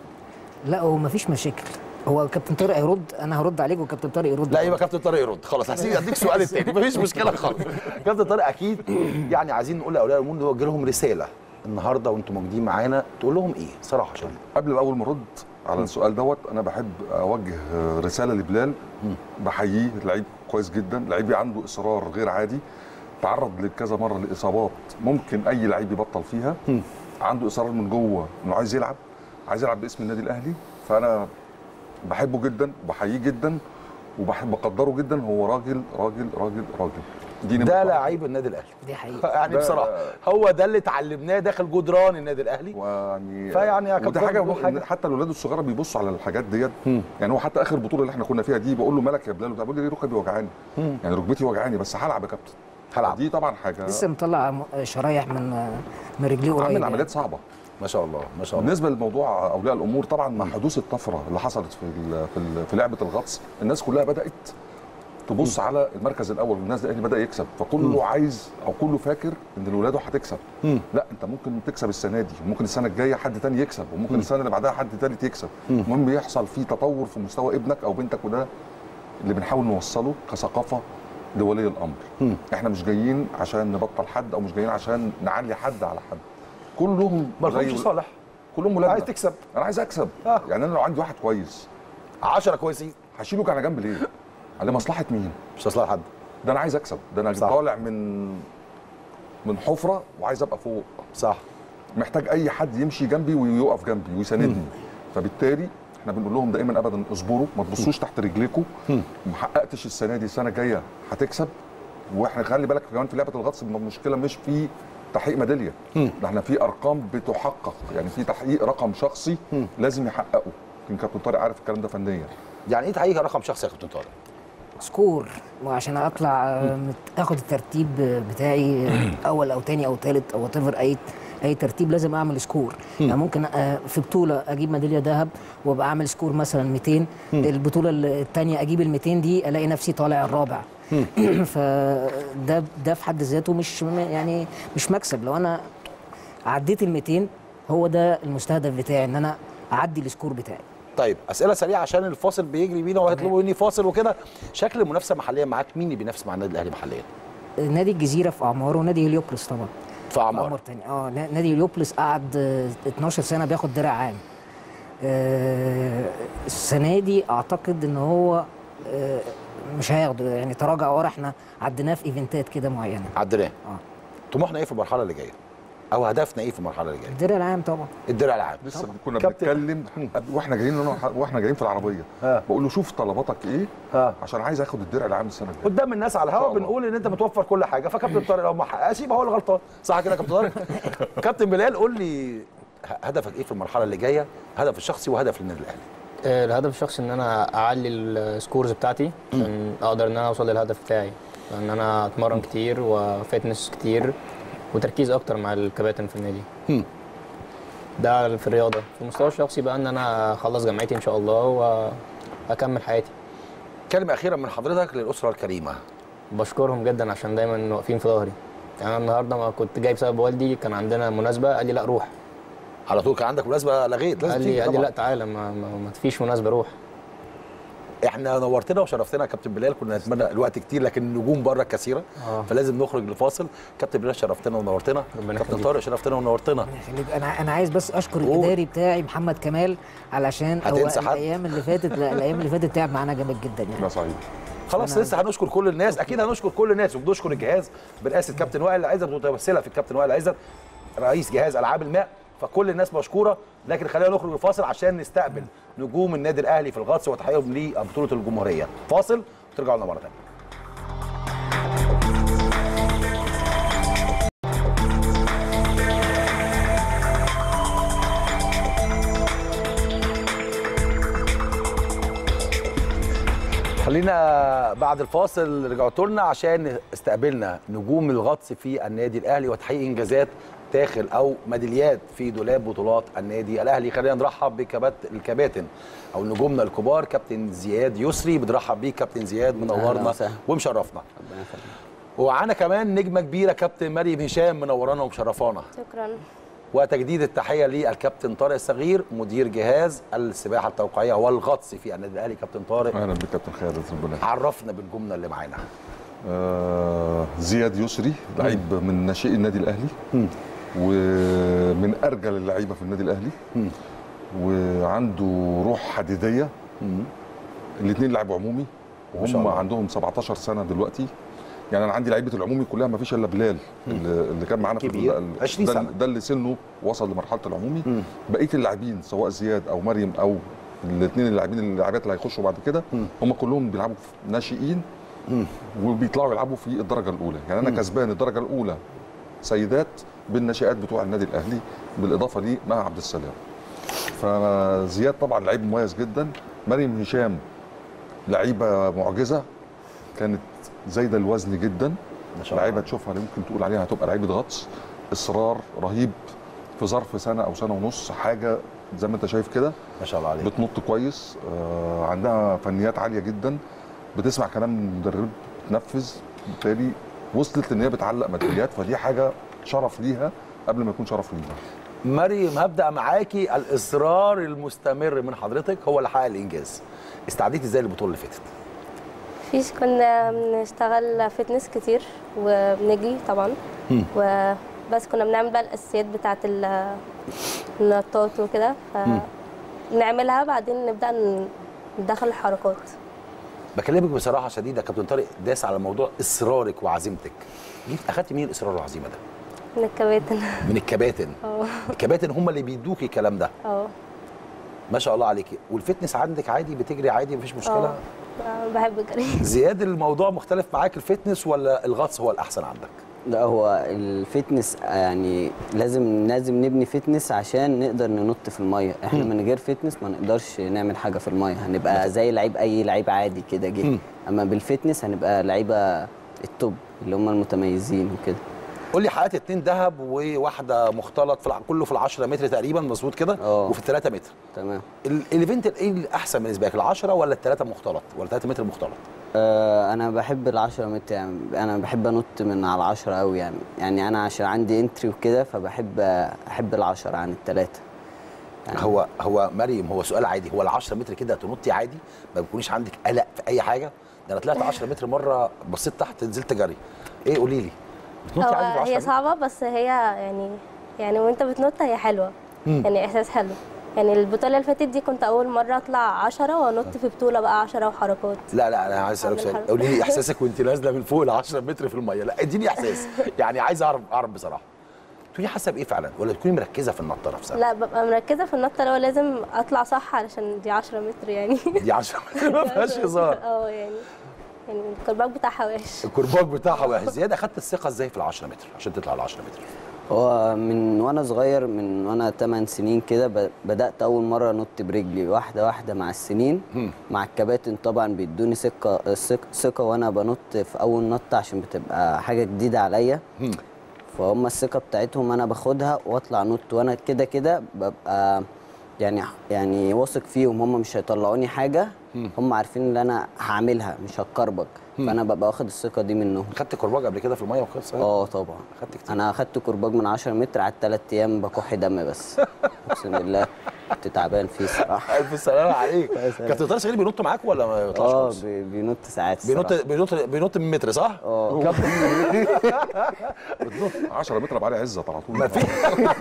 لا هو مفيش مشاكل هو كابتن طارق هيرد انا هرد عليك وكابتن طارق يرد لا يبقى كابتن طارق يرد خلاص هسيب اديك سؤال التاني مفيش مشكله خالص كابتن طارق اكيد يعني عايزين نقول لاولياء الامور نوجه لهم رساله النهارده وانتم موجودين معانا تقول لهم ايه صراحه عشان قبل اول ما ارد على السؤال دوت انا بحب اوجه رساله لبلال بحييه لعيب كويس لعيب لعيب عنده اصرار غير عادي تعرض لكذا مره لاصابات ممكن اي لعيب يبطل فيها عنده اصرار من جوه انه عايز يلعب عايز يلعب باسم النادي الاهلي فانا بحبه جدا وبحييه جدا وبحب اقدره جدا هو راجل راجل راجل راجل دي ده لعيب النادي الاهلي دي حقيقه يعني بصراحه هو ده اللي اتعلمناه داخل جدران النادي الاهلي ويعني فيعني يا وده حاجه, حاجة حتى الاولاد الصغيره بيبصوا على الحاجات ديت يعني هو حتى اخر بطوله اللي احنا كنا فيها دي بقول له مالك يا بلال بقول لي ركبي وجعاني يعني ركبتي وجعاني بس هلعب يا كابتن هلعب دي طبعا حاجه لسه مطلع شرايح من من رجليه قريب عامل عمليات صعبه ما شاء الله ما شاء الله بالنسبه لموضوع اولياء الامور طبعا مع حدوث الطفره اللي حصلت في في, في لعبه الغطس الناس كلها بدات تبص م. على المركز الاول والناس الاهلي بدا يكسب فكله م. عايز او كله فاكر ان الولاده هتكسب م. لا انت ممكن تكسب السنه دي وممكن السنه الجايه حد تاني يكسب وممكن م. السنه اللي بعدها حد تالت يكسب المهم بيحصل في تطور في مستوى ابنك او بنتك وده اللي بنحاول نوصله كثقافه لولي الامر م. احنا مش جايين عشان نبطل حد او مش جايين عشان نعلي حد على حد كلهم مالهمش صالح كلهم ولادنا عايز تكسب انا عايز اكسب آه. يعني انا لو عندي واحد كويس 10 كويسين هشيله على جنب ليه؟ على مصلحه مين؟ مش مصلحه حد ده انا عايز اكسب ده انا صح. طالع من من حفره وعايز ابقى فوق صح محتاج اي حد يمشي جنبي ويقف جنبي ويساندني فبالتالي احنا بنقول لهم دائما ابدا اصبروا ما تبصوش تحت رجليكم ما حققتش السنه دي السنه الجايه هتكسب واحنا خلي بالك كمان في لعبه الغطس المشكله مش في تحقيق ميداليه ده احنا في ارقام بتحقق يعني في تحقيق رقم شخصي م. لازم يحققه يمكن كابتن طارق عارف الكلام ده فنيا يعني ايه تحقيق رقم شخصي يا كابتن طارق سكور وعشان اطلع اخد الترتيب بتاعي اول او تاني او تالت او وات اي اي ترتيب لازم اعمل سكور يعني ممكن في بطوله اجيب ميداليه ذهب وابقى اعمل سكور مثلا 200 البطوله الثانيه اجيب ال 200 دي الاقي نفسي طالع الرابع فده ده في حد ذاته مش يعني مش مكسب لو انا عديت ال 200 هو ده المستهدف بتاعي ان انا اعدي السكور بتاعي طيب اسئله سريعه عشان الفاصل بيجري بينا وهيطلبوا مني فاصل وكده شكل المنافسه محليا معاك مين اللي بينافس مع النادي الاهلي محليا نادي الجزيره في اعمار ونادي هليوبلس طبعا في اعمار اعمار تاني اه نادي هليوبلس قعد 12 سنه بياخد درع عام آه السنه دي اعتقد ان هو آه مش هياخده يعني تراجع ورا احنا عديناه في ايفنتات كده معينه عديناه اه طموحنا ايه في المرحله اللي جايه او هدفنا ايه في المرحله اللي جايه الدرع العام طبعا الدرع العام لسه كنا بنتكلم واحنا جايين واحنا جايين في العربيه ها. بقول له شوف طلباتك ايه ها. عشان عايز اخد الدرع العام السنه الجايه قدام الناس على الهواء بنقول ان انت متوفر كل حاجه فكابتن طارق لو ما حققش يبقى هو اللي غلطان صح كده يا كابتن طارق كابتن بلال قول لي هدفك ايه في المرحله اللي جايه هدف الشخصي وهدف للنادي الاهلي الهدف الشخصي ان انا اعلي السكورز بتاعتي عشان اقدر ان انا اوصل للهدف بتاعي ان انا اتمرن كتير وفتنس كتير وتركيز اكتر مع الكباتن في النادي ده في الرياضه في المستوى الشخصي بقى ان انا اخلص جامعتي ان شاء الله واكمل حياتي كلمه اخيره من حضرتك للاسره الكريمه بشكرهم جدا عشان دايما واقفين في ظهري يعني انا النهارده ما كنت جاي بسبب والدي كان عندنا مناسبه قال لي لا روح على طول كان عندك مناسبه لغيت لازم قال لي قال لي لا تعالى ما, ما, ما فيش مناسبه روح احنا نورتنا وشرفتنا يا كابتن بلال كنا نتمنى الوقت كتير لكن النجوم بره كثيره آه. فلازم نخرج لفاصل كابتن بلال شرفتنا ونورتنا كابتن طارق شرفتنا ونورتنا انا انا عايز بس اشكر الاداري بتاعي محمد كمال علشان هو الايام اللي فاتت لا الايام اللي فاتت تعب معانا جامد جدا يعني لا صحيح خلاص لسه هنشكر كل الناس اكيد هنشكر كل الناس وبنشكر الجهاز برئاسه كابتن وائل عزت متمثله في الكابتن وائل عزت رئيس جهاز العاب الماء فكل الناس مشكوره لكن خلينا نخرج لفاصل عشان نستقبل نجوم النادي الاهلي في الغطس وتحقيقهم لبطوله الجمهوريه فاصل وترجعوا لنا مره ثانيه خلينا بعد الفاصل رجعتوا لنا عشان استقبلنا نجوم الغطس في النادي الاهلي وتحقيق انجازات تتاخل او ميداليات في دولاب بطولات النادي الاهلي خلينا نرحب بكبات الكباتن او نجومنا الكبار كابتن زياد يسري بنرحب بيك كابتن زياد منورنا وسهلا. ومشرفنا ربنا يخليك ومعانا كمان نجمه كبيره كابتن مريم هشام منورانا ومشرفانا شكرا وتجديد التحيه للكابتن طارق الصغير مدير جهاز السباحه التوقيعيه والغطس في النادي الاهلي كابتن طارق اهلا بك كابتن خالد ربنا يخليك. عرفنا بالجمله اللي معانا آه زياد يسري لعيب من ناشئي النادي الاهلي ومن ارجل اللعيبه في النادي الاهلي وعنده روح حديديه الاثنين لعبوا عمومي ما شاء وهم الله. عندهم 17 سنه دلوقتي يعني انا عندي لعيبه العمومي كلها ما فيش الا بلال اللي اللي كان معانا كبير. ال- 20 ده, سنة. ده اللي سنه وصل لمرحله العمومي بقيه اللاعبين سواء زياد او مريم او الاثنين اللاعبين اللاعبات اللي هيخشوا بعد كده هم كلهم بيلعبوا في ناشئين وبيطلعوا يلعبوا في الدرجه الاولى يعني انا كسبان الدرجه الاولى سيدات بالناشئات بتوع النادي الاهلي بالاضافه لي مع عبد السلام فزياد طبعا لعيب مميز جدا مريم هشام لعيبه معجزه كانت زايده الوزن جدا ما شاء الله. لعيبه تشوفها ممكن تقول عليها هتبقى لعيبه غطس اصرار رهيب في ظرف سنه او سنه ونص حاجه زي ما انت شايف كده ما شاء الله عليك بتنط كويس آه عندها فنيات عاليه جدا بتسمع كلام المدرب بتنفذ بالتالي وصلت ان هي بتعلق ميداليات فدي حاجه شرف ليها قبل ما يكون شرف لينا مريم هبدا معاكي الاصرار المستمر من حضرتك هو اللي حقق الانجاز استعديتي ازاي للبطوله اللي فاتت فيش كنا بنشتغل فتنس كتير وبنجري طبعا وبس كنا بنعمل بقى الاساسيات بتاعه ال- النطاط وكده فنعملها بعدين نبدا ن- ندخل الحركات بكلمك بصراحه شديده كابتن طارق داس على موضوع اصرارك وعزيمتك جيت اخدت منين الاصرار والعزيمه ده من الكباتن من الكباتن اه الكباتن هم اللي بيدوكي الكلام ده اه ما شاء الله عليكي والفتنس عندك عادي بتجري عادي مفيش مشكله اه آه، بحب الجري زياد الموضوع مختلف معاك الفتنس ولا الغطس هو الاحسن عندك لا هو الفتنس يعني لازم لازم نبني فتنس عشان نقدر ننط في الميه احنا من غير فتنس ما نقدرش نعمل حاجه في الميه هنبقى زي لعيب اي لعيب عادي كده جه اما بالفتنس هنبقى لعيبه التوب اللي هم المتميزين وكده قول لي حققت اتنين ذهب وواحده مختلط في الع- كله في ال 10 متر تقريبا مظبوط كده اه. وفي ال 3 متر تمام ال- الايفنت ايه الاحسن بالنسبه لك ال 10 ولا ال 3 مختلط ولا 3 متر مختلط آه انا بحب العشرة متر يعني انا بحب انط من على العشرة قوي يعني يعني انا عشان عندي انتري وكده فبحب احب العشرة عن التلاتة يعني هو هو مريم هو سؤال عادي هو ال 10 متر كده تنطي عادي ما بيكونش عندك قلق في اي حاجه ده انا طلعت 10 متر مره بصيت تحت نزلت جري ايه قولي لي بتنطي عادي في هو 10 هي متر؟ صعبة بس هي يعني يعني وانت بتنط هي حلوة يعني احساس حلو يعني البطولة اللي فاتت دي كنت أول مرة أطلع عشرة وأنط في بطولة بقى عشرة وحركات لا لا انا عايز اسالك عامل سؤال حركة. قولي لي احساسك وانت نازله من فوق ال 10 متر في الميه لا اديني احساس يعني عايز اعرف اعرف بصراحه تكوني حاسه بايه فعلا ولا تكوني مركزه في النطه نفسها لا ببقى مركزة في النطة اللي هو لازم أطلع صح علشان دي عشرة متر يعني دي 10 متر ما فيهاش هزار اه يعني يعني الكرباج بتاعها وحش الكرباج بتاعها وحش زياده اخدت الثقه ازاي في ال 10 متر عشان تطلع ال 10 متر هو من وانا صغير من وانا 8 سنين كده ب- بدات اول مره انط برجلي واحده واحده مع السنين مع الكباتن طبعا بيدوني ثقه ثق- ثقه وانا بنط في اول نطه عشان بتبقى حاجه جديده عليا فهم الثقه بتاعتهم انا باخدها واطلع نط وانا كده كده ببقى يعني يعني واثق فيهم هم مش هيطلعوني حاجه هم عارفين ان انا هعملها مش هتكربج فانا ببقى واخد الثقه دي منهم خدت كرباج قبل كده في الميه وخلص اه طبعا خدت كتير انا اخدت كرباج من 10 متر قعدت 3 ايام بكح دم بس اقسم بالله كنت تعبان فيه الصراحه الف سلامه عليك كابتن طارق صغير بينط معاك ولا ما بيطلعش اه خالص؟ بي- بينط ساعات بينط الصراحة. بينط بينط من متر صح؟ اه كابتن 10 متر ابقى علي عزت على طول ما في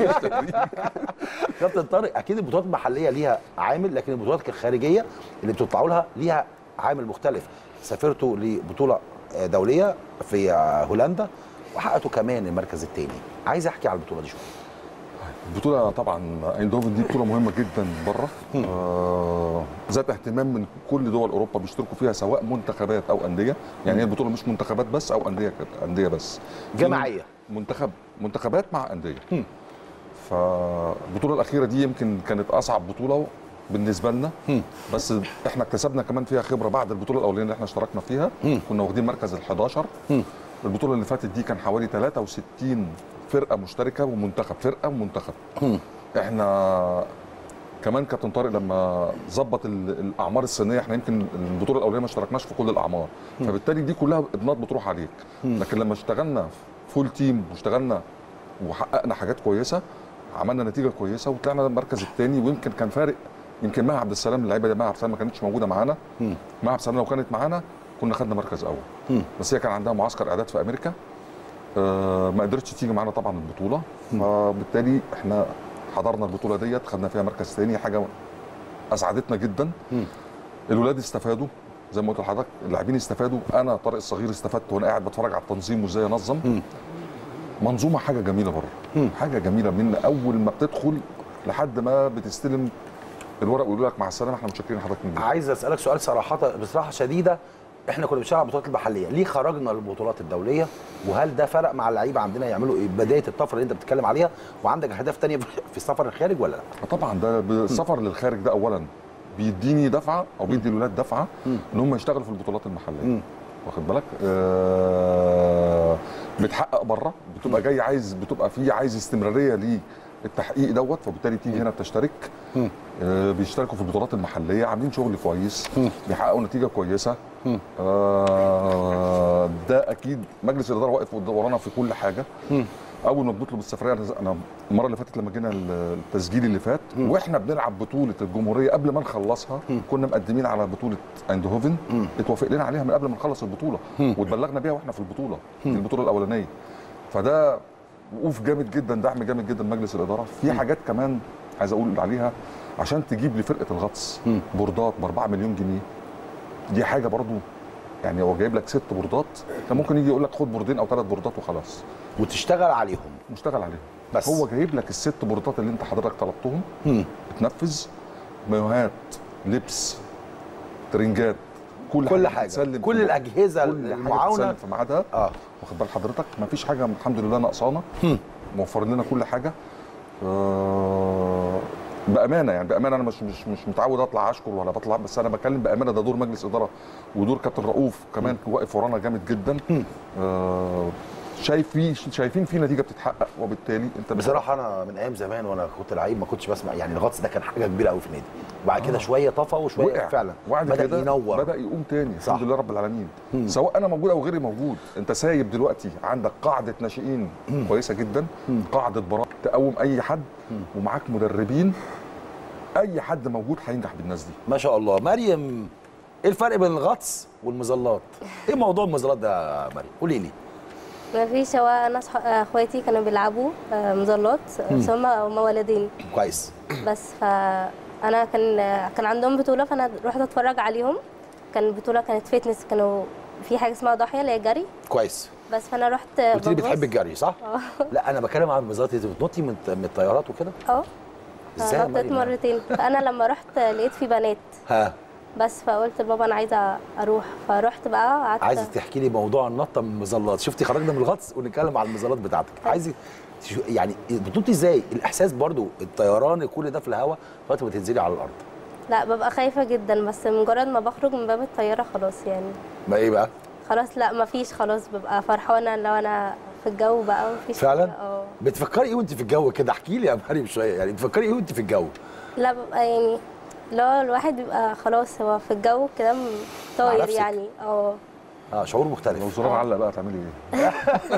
كابتن طارق اكيد البطولات المحليه ليها عامل لكن البطولات الخارجيه اللي بتطلعوا لها ليها عامل مختلف سافرتوا لبطوله آه، دوليه في آه، هولندا وحققتوا كمان المركز الثاني عايز احكي على البطوله دي شويه البطولة طبعا ايندوفن دي بطولة مهمة جدا بره آه ذات اهتمام من كل دول اوروبا بيشتركوا فيها سواء منتخبات او اندية يعني هي البطولة مش منتخبات بس او اندية اندية بس جماعيه منتخب منتخبات مع اندية فالبطولة الأخيرة دي يمكن كانت أصعب بطولة بالنسبة لنا بس احنا اكتسبنا كمان فيها خبرة بعد البطولة الأولانية اللي احنا اشتركنا فيها كنا واخدين مركز ال 11 البطوله اللي فاتت دي كان حوالي 63 فرقه مشتركه ومنتخب فرقه ومنتخب احنا كمان كابتن طارق لما ظبط ال- الاعمار السنيه احنا يمكن البطوله الاولانيه ما اشتركناش في كل الاعمار فبالتالي دي كلها ابنات بتروح عليك لكن لما اشتغلنا فول تيم واشتغلنا وحققنا حاجات كويسه عملنا نتيجه كويسه وطلعنا المركز الثاني ويمكن كان فارق يمكن مها عبد السلام اللعيبه دي مها عبد السلام ما كانتش موجوده معانا مها عبد السلام لو كانت معانا كنا خدنا مركز اول بس هي كان عندها معسكر اعداد في امريكا آه، ما قدرتش تيجي معانا طبعا البطوله فبالتالي احنا حضرنا البطوله ديت خدنا فيها مركز ثاني حاجه اسعدتنا جدا الولاد استفادوا زي ما قلت لحضرتك اللاعبين استفادوا انا طارق الصغير استفدت وانا قاعد بتفرج على التنظيم وازاي انظم منظومه حاجه جميله بره حاجه جميله من اول ما بتدخل لحد ما بتستلم الورق ويقولوا لك مع السلامه احنا متشكرين حضرتك من جدا عايز اسالك سؤال صراحه بصراحه شديده احنا كنا بنشتغل على البطولات المحليه ليه خرجنا للبطولات الدوليه وهل ده فرق مع اللعيبه عندنا يعملوا ايه بدايه الطفره اللي انت بتتكلم عليها وعندك اهداف تانية في السفر الخارج ولا لا طبعا ده السفر للخارج ده اولا بيديني دفعه او بيدي الولاد دفعه ان هم يشتغلوا في البطولات المحليه واخد بالك آه بتحقق بره بتبقى جاي عايز بتبقى في عايز استمراريه للتحقيق دوت فبالتالي تيجي هنا بتشترك آه بيشتركوا في البطولات المحليه عاملين شغل كويس بيحققوا نتيجه كويسه آه ده اكيد مجلس الاداره واقف ورانا في كل حاجه اول ما بنطلب السفريه أنا- انا المره اللي فاتت لما جينا التسجيل اللي فات واحنا بنلعب بطوله الجمهوريه قبل ما نخلصها كنا مقدمين على بطوله ايندهوفن اتوافق لنا عليها من قبل ما نخلص البطوله واتبلغنا بيها واحنا في البطوله دي البطوله الاولانيه فده وقوف جامد جدا دعم جامد جدا من مجلس الاداره في حاجات كمان عايز اقول عليها عشان تجيب لفرقه الغطس بوردات ب 4 مليون جنيه دي حاجه برضو يعني هو جايب لك ست بوردات كان ممكن يجي يقول لك خد بوردين او ثلاث بوردات وخلاص وتشتغل عليهم مشتغل عليهم بس. هو جايب لك الست بوردات اللي انت حضرتك طلبتهم تنفذ مايوهات لبس ترنجات كل, كل حاجه حاجة. بتتسلم كل في- الأجهزة كل حاجة المعاونة. بتتسلم في ميعادها اه واخد بال حضرتك مفيش حاجه الحمد لله ناقصانا موفرين لنا كل حاجه آه بامانه يعني بامانه انا مش مش مش متعود اطلع اشكر ولا بطلع بس انا بتكلم بامانه ده دور مجلس اداره ودور كابتن رؤوف كمان واقف ورانا جامد جدا آه شايف في شايفين في نتيجه بتتحقق وبالتالي انت بصراحه انا من ايام زمان وانا كنت لعيب ما كنتش بسمع يعني الغطس ده كان حاجه كبيره قوي في النادي وبعد كده شويه طفى وشويه وقع فعلا وبعد بدا كده ينور بدا يقوم تاني صح. الحمد لله رب العالمين سواء انا موجود او غيري موجود انت سايب دلوقتي عندك قاعده ناشئين كويسه جدا قاعده براء تقوم اي حد ومعاك مدربين اي حد موجود هينجح بالناس دي ما شاء الله مريم ايه الفرق بين الغطس والمظلات ايه موضوع المظلات ده يا مريم قولي لي ما فيش هو انا صح- اخواتي كانوا بيلعبوا آه، مظلات بس هم هم ولدين كويس بس فانا كان كان عندهم بطوله فانا رحت اتفرج عليهم كان البطوله كانت فيتنس كانوا في حاجه اسمها ضاحيه اللي هي جري كويس بس فانا رحت قلت لي ببص- بتحب الجري صح اه لا انا بتكلم عن المظلات انت بتنطي من من الطيارات وكده اه ازاي يا نطيت مريم؟ مرتين فانا لما رحت لقيت في بنات ها بس فقلت لبابا انا عايزه اروح فرحت بقى قعدت عايزه تحكي لي موضوع النطه من المظلات شفتي خرجنا من الغطس ونتكلم على المظلات بتاعتك عايزه تشو- يعني بتنطي ازاي الاحساس برضو الطيران كل ده في الهواء وقت ما تنزلي على الارض لا ببقى خايفه جدا بس مجرد ما بخرج من باب الطياره خلاص يعني ما ايه بقى خلاص لا مفيش خلاص ببقى فرحانه لو انا في الجو بقى مفيش فعلا حاجة، اه بتفكري ايه وانت في الجو كده احكي لي يا مريم شويه يعني بتفكري ايه وانت في الجو لا ببقى يعني لا الواحد بيبقى خلاص هو في الجو كده م- مع طاير نفسك. يعني اه اه شعور لو مختلف الزرار علق بقى هتعملي ايه؟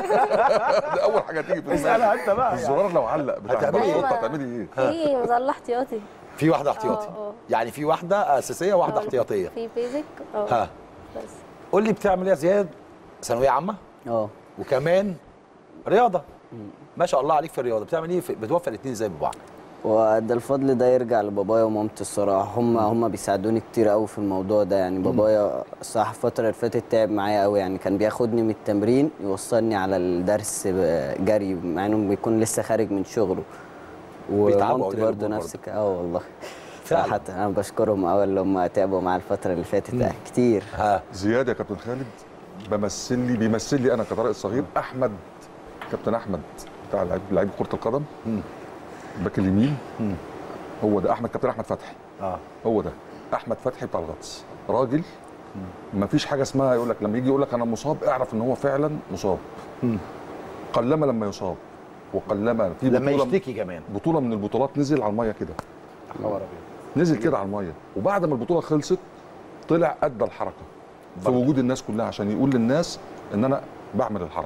ده اول حاجه تيجي في اسالها انت بقى يعني. الزرار لو علق بتاع هتعملي النط إيه؟ هتعملي ايه؟ في مظله احتياطي في واحده احتياطي اه، اه. يعني في واحده اساسيه وواحده اه، احتياطيه في بيزك اه ها بس قول لي بتعمل ايه يا زياد ثانويه عامه اه وكمان رياضه ما شاء الله عليك في الرياضه بتعمل ايه في- بتوفق الاثنين زي ببعض وده الفضل ده يرجع لبابايا ومامتي الصراحه هم هم بيساعدوني كتير قوي في الموضوع ده يعني بابايا الصراحه الفتره اللي فاتت تعب معايا قوي يعني كان بياخدني من التمرين يوصلني على الدرس ب- جري مع انه بيكون لسه خارج من شغله بيتعبوا ومامتي أولياء برضه الأمور نفس الك- اه والله فعلا. صراحه انا بشكرهم قوي اللي هم تعبوا معايا الفتره اللي فاتت كتير ها زياد يا كابتن خالد بمثل لي بيمثل لي انا كطارق الصغير احمد كابتن احمد بتاع لعيب لعيب كره القدم باك اليمين هو ده احمد كابتن احمد فتحي اه هو ده احمد فتحي بتاع الغطس راجل مفيش حاجه اسمها يقول لك لما يجي يقول لك انا مصاب اعرف ان هو فعلا مصاب قلما لما يصاب وقلما في لما بطولة- يشتكي كمان بطوله من البطولات نزل على الميه كده نزل كده على الميه وبعد ما البطوله خلصت طلع ادى الحركه في برضه. وجود الناس كلها عشان يقول للناس ان انا بعمل الحركه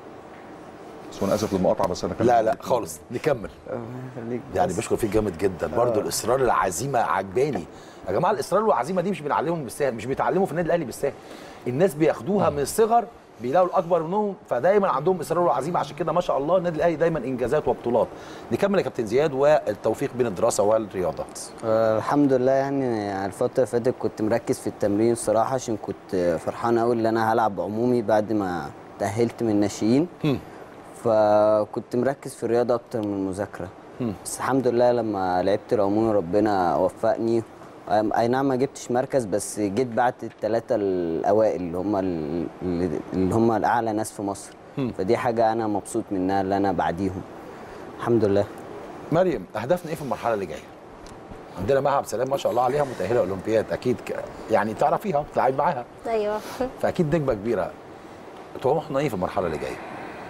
بس انا اسف للمقاطعه بس انا كان لا لا خالص نكمل يعني بشكر فيك جامد جدا برضه الاصرار العزيمه عجباني يا جماعه الاصرار والعزيمه دي مش بنعلمهم بالسهل مش بيتعلموا في النادي الاهلي بالسهل الناس بياخدوها من الصغر بيلاقوا الاكبر منهم فدايما عندهم اصرار وعزيمه عشان كده ما شاء الله النادي الاهلي دايما انجازات وبطولات نكمل يا كابتن زياد والتوفيق بين الدراسه والرياضه آه، الحمد لله يعني على الفترة اللي فاتت كنت مركز في التمرين الصراحة عشان كنت فرحان قوي ان انا هلعب عمومي بعد ما تأهلت من الناشئين فكنت مركز في الرياضة أكتر من المذاكرة بس الحمد لله لما لعبت العمومي ربنا وفقني أم- اي نعم ما جبتش مركز بس جيت بعد الثلاثة الأوائل اللي هم ال- اللي هم الأعلى ناس في مصر فدي حاجة أنا مبسوط منها اللي أنا بعديهم الحمد لله مريم اهدافنا ايه في المرحله اللي جايه عندنا مها عبد السلام ما شاء الله عليها متاهله اولمبياد اكيد ك... يعني تعرفيها بتلعب معاها ايوه فاكيد نجمه كبيره طموحنا ايه في المرحله اللي جايه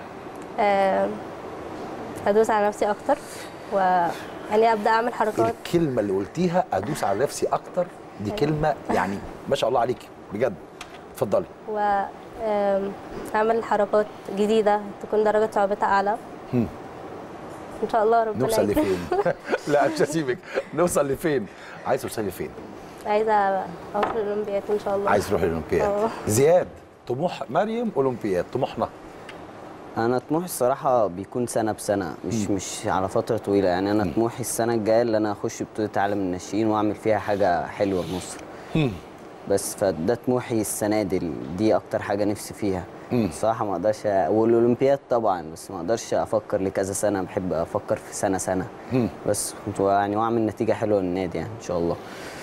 آه، هدوس على نفسي اكتر و يعني ابدا اعمل حركات الكلمه اللي قلتيها ادوس على نفسي اكتر دي كلمه يعني ما شاء الله عليكي بجد اتفضلي و آم، اعمل حركات جديده تكون درجه صعوبتها اعلى هم. ان شاء الله ربنا نوصل يكرم. لفين لا مش هسيبك نوصل لفين عايز توصلي لفين عايزه اوصل الاولمبياد ان شاء الله عايز تروحي الاولمبياد اه. زياد طموح مريم اولمبياد طموحنا انا طموحي الصراحه بيكون سنه بسنه مش مش على فتره طويله يعني انا طموحي السنه الجايه اللي انا اخش بطوله عالم الناشئين واعمل فيها حاجه حلوه لمصر بس فده طموحي السنه دي دي اكتر حاجه نفسي فيها الصراحه ما اقدرش أ- والاولمبياد طبعا بس ما اقدرش افكر لكذا سنه بحب افكر في سنه سنه بس يعني واعمل نتيجه حلوه للنادي يعني ان شاء الله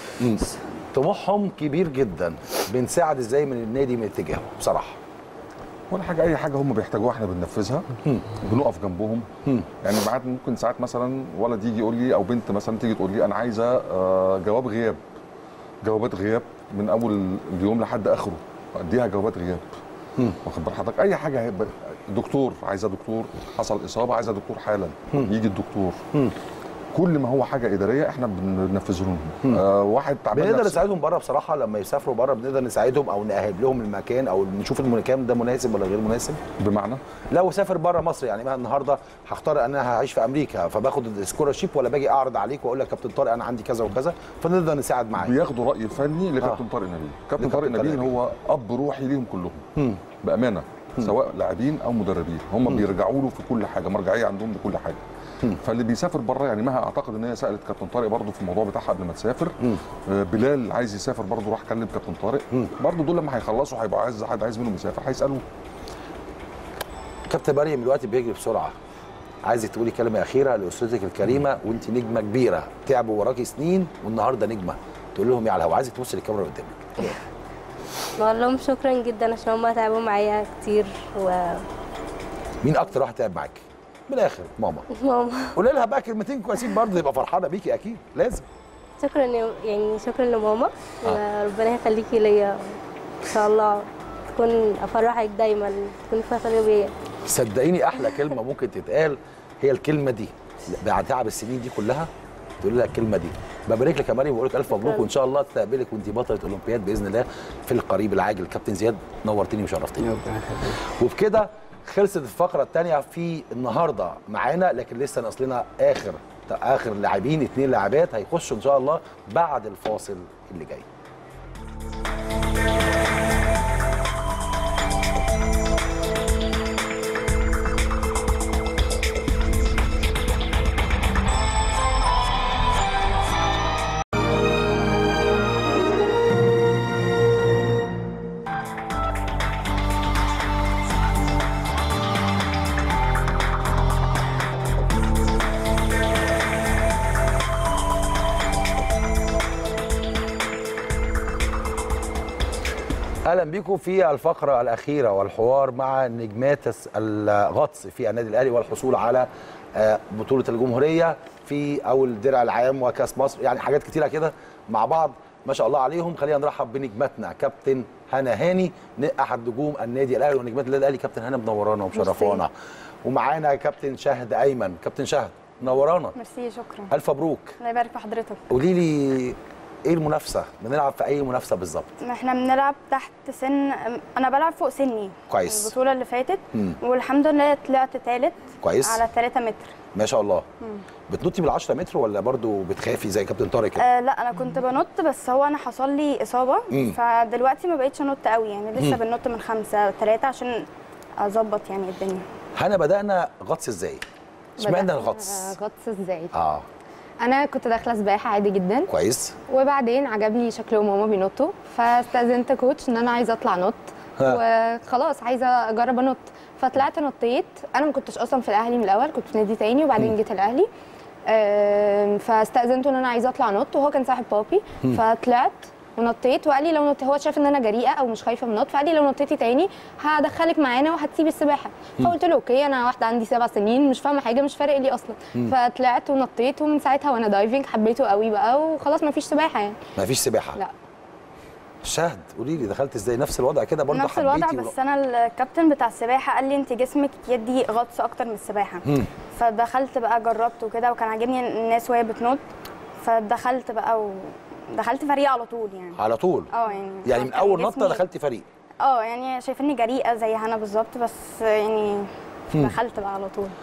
طموحهم كبير جدا بنساعد ازاي من النادي من اتجاهه بصراحه ولا حاجه اي حاجه هم بيحتاجوها احنا بننفذها بنقف جنبهم يعني ساعات ممكن ساعات مثلا ولد يجي يقول لي او بنت مثلا تيجي تقول لي انا عايزه آه، جواب غياب جوابات غياب من اول اليوم لحد اخره اديها جوابات غياب واخد بال حضرتك اي حاجه هيبقى دكتور عايزه دكتور حصل اصابه عايزه دكتور حالا يجي الدكتور كل ما هو حاجه اداريه احنا بننفذه لهم آه واحد تعبان بنقدر نفسي. نساعدهم بره بصراحه لما يسافروا بره بنقدر نساعدهم او نأهب لهم المكان او نشوف المكان ده مناسب ولا غير مناسب بمعنى لو سافر بره مصر يعني مثلا النهارده هختار ان انا هعيش في امريكا فباخد السكولرشيب ولا باجي اعرض عليك واقول لك كابتن طارق انا عندي كذا وكذا فنقدر نساعد معاك بياخدوا راي الفني لكابتن آه. طارق نبيل كابتن لكابتن طارق طارق نبيل نبيل. هو اب روحي ليهم كلهم بامانه سواء لاعبين او مدربين هم بيرجعوا له في كل حاجه مرجعيه عندهم لكل حاجه فاللي بيسافر بره يعني مها اعتقد ان هي سالت كابتن طارق برضه في الموضوع بتاعها قبل ما تسافر آه، بلال عايز يسافر برضه راح كلم كابتن طارق برضه دول لما هيخلصوا هيبقى عايز حد عايز منهم يسافر هيسالوه كابتن مريم الوقت بيجري بسرعه عايزك تقولي كلمه اخيره لاسرتك الكريمه وانت نجمه كبيره تعبوا وراكي سنين والنهارده نجمه تقول لهم ايه على الهوا عايزك تبصي للكاميرا قدامك بقول لهم شكرا جدا عشان هم تعبوا معايا كتير وماما مين اكتر واحد تعب معاك من الاخر ماما قولي لها بقى كلمتين كويسين برضه يبقى فرحانه بيكي اكيد لازم شكرا يا- يعني شكرا لماما وربنا يخليكي ليا ان شاء الله تكون افرحك دايما تكوني فخرة بيا صدقيني احلى كلمه ممكن تتقال هي الكلمه دي بعد تعب السنين دي كلها تقول لها الكلمه دي ببارك لك يا مريم وبقول لك الف مبروك وان شاء الله تستقبلك وانت بطله اولمبياد باذن الله في القريب العاجل كابتن زياد نورتني وشرفتني وبكده خلصت الفقره الثانيه في النهارده معانا لكن لسه ناقص لنا اخر اخر لاعبين اثنين لاعبات هيخشوا ان شاء الله بعد الفاصل اللي جاي اهلا بكم في الفقره الاخيره والحوار مع نجمات الغطس في النادي الاهلي والحصول على آه، بطوله الجمهوريه في او الدرع العام وكاس مصر يعني حاجات كتيره كده مع بعض ما شاء الله عليهم خلينا نرحب بنجمتنا كابتن هنا هاني احد نجوم النادي الاهلي ونجمات النادي الاهلي كابتن هنا منورانا ومشرفانا ومعانا كابتن شهد ايمن كابتن شهد منورانا ميرسي شكرا الف مبروك الله يبارك في حضرتك قولي لي ايه المنافسه بنلعب في اي منافسه بالظبط احنا بنلعب تحت سن انا بلعب فوق سني كويس. البطوله اللي فاتت مم. والحمد لله طلعت ثالث كويس. على 3 متر ما شاء الله مم. بتنطي بال 10 متر ولا برضو بتخافي زي كابتن طارق كده آه لا انا كنت بنط بس هو انا حصل لي اصابه مم. فدلوقتي ما بقتش انط قوي يعني لسه مم. بنط من خمسة ثلاثة عشان اظبط يعني الدنيا هنا بدانا غطس ازاي اشمعنى الغطس غطس ازاي اه انا كنت داخله سباحه عادي جدا كويس وبعدين عجبني شكلهم وهما بينطوا فاستاذنت كوتش ان انا عايزه اطلع نط ها. وخلاص عايزه اجرب انط فطلعت نطيت انا ما كنتش اصلا في الاهلي من الاول كنت في نادي تاني وبعدين جيت الاهلي آم، فاستاذنته ان انا عايزه اطلع نط وهو كان صاحب بابي مم. فطلعت ونطيت وقال لي لو نط هو شاف ان انا جريئه او مش خايفه من النط فقال لي لو نطيتي تاني هدخلك معانا وهتسيبي السباحه مم. فقلت له اوكي انا واحده عندي سبع سنين مش فاهمه حاجه مش فارق لي اصلا مم. فطلعت ونطيت ومن ساعتها وانا دايفنج حبيته قوي بقى وخلاص ما فيش سباحه يعني ما فيش سباحه لا شهد قولي لي دخلت ازاي نفس الوضع كده برضه نفس الوضع حبيتي بس انا الكابتن بتاع السباحه قال لي انت جسمك يدي غطس اكتر من السباحه مم. فدخلت بقى جربت وكده وكان عاجبني الناس وهي بتنط فدخلت بقى و... دخلت فريق على طول يعني على طول اه يعني يعني من كان اول نطه جسمي- دخلتي فريق اه يعني شايفاني جريئه زي هنا بالظبط بس يعني مم. دخلت بقى على طول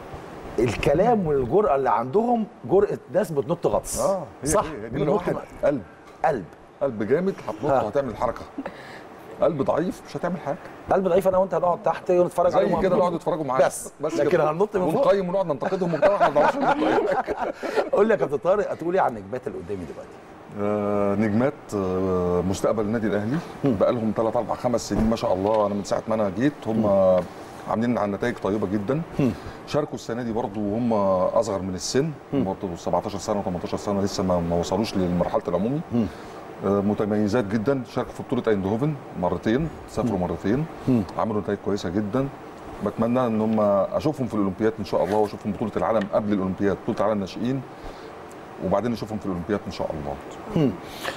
الكلام والجرأه اللي عندهم جرأه ناس بتنط غطس اه هي صح هي بتنط نمرة واحد قلب قلب قلب جامد هتنط وهتعمل حركه قلب ضعيف مش هتعمل حاجه قلب ضعيف انا وانت هنقعد تحت ونتفرج زي عليهم كده نقعد نتفرجوا معاك بس بس لكن هننط من فوق ونقيم ونقعد ننتقدهم وبتاع احنا ما بنعرفش ننط. قول لي يا كابتن طارق هتقولي عن النجمات اللي قدامي دلوقتي آه، نجمات آه، مستقبل النادي الاهلي بقى لهم 3 4 5 سنين ما شاء الله انا من ساعه ما انا جيت هم عاملين عن نتائج طيبه جدا شاركوا السنه دي برضو وهم اصغر من السن برضو 17 سنه و18 سنه لسه ما ما وصلوش لمرحله العمومي آه، متميزات جدا شاركوا في بطوله ايندهوفن مرتين سافروا مرتين عملوا نتائج كويسه جدا بتمنى ان هم اشوفهم في الاولمبياد ان شاء الله واشوفهم بطوله العالم قبل الاولمبياد بطوله العالم الناشئين وبعدين نشوفهم في الاولمبياد ان شاء الله هم.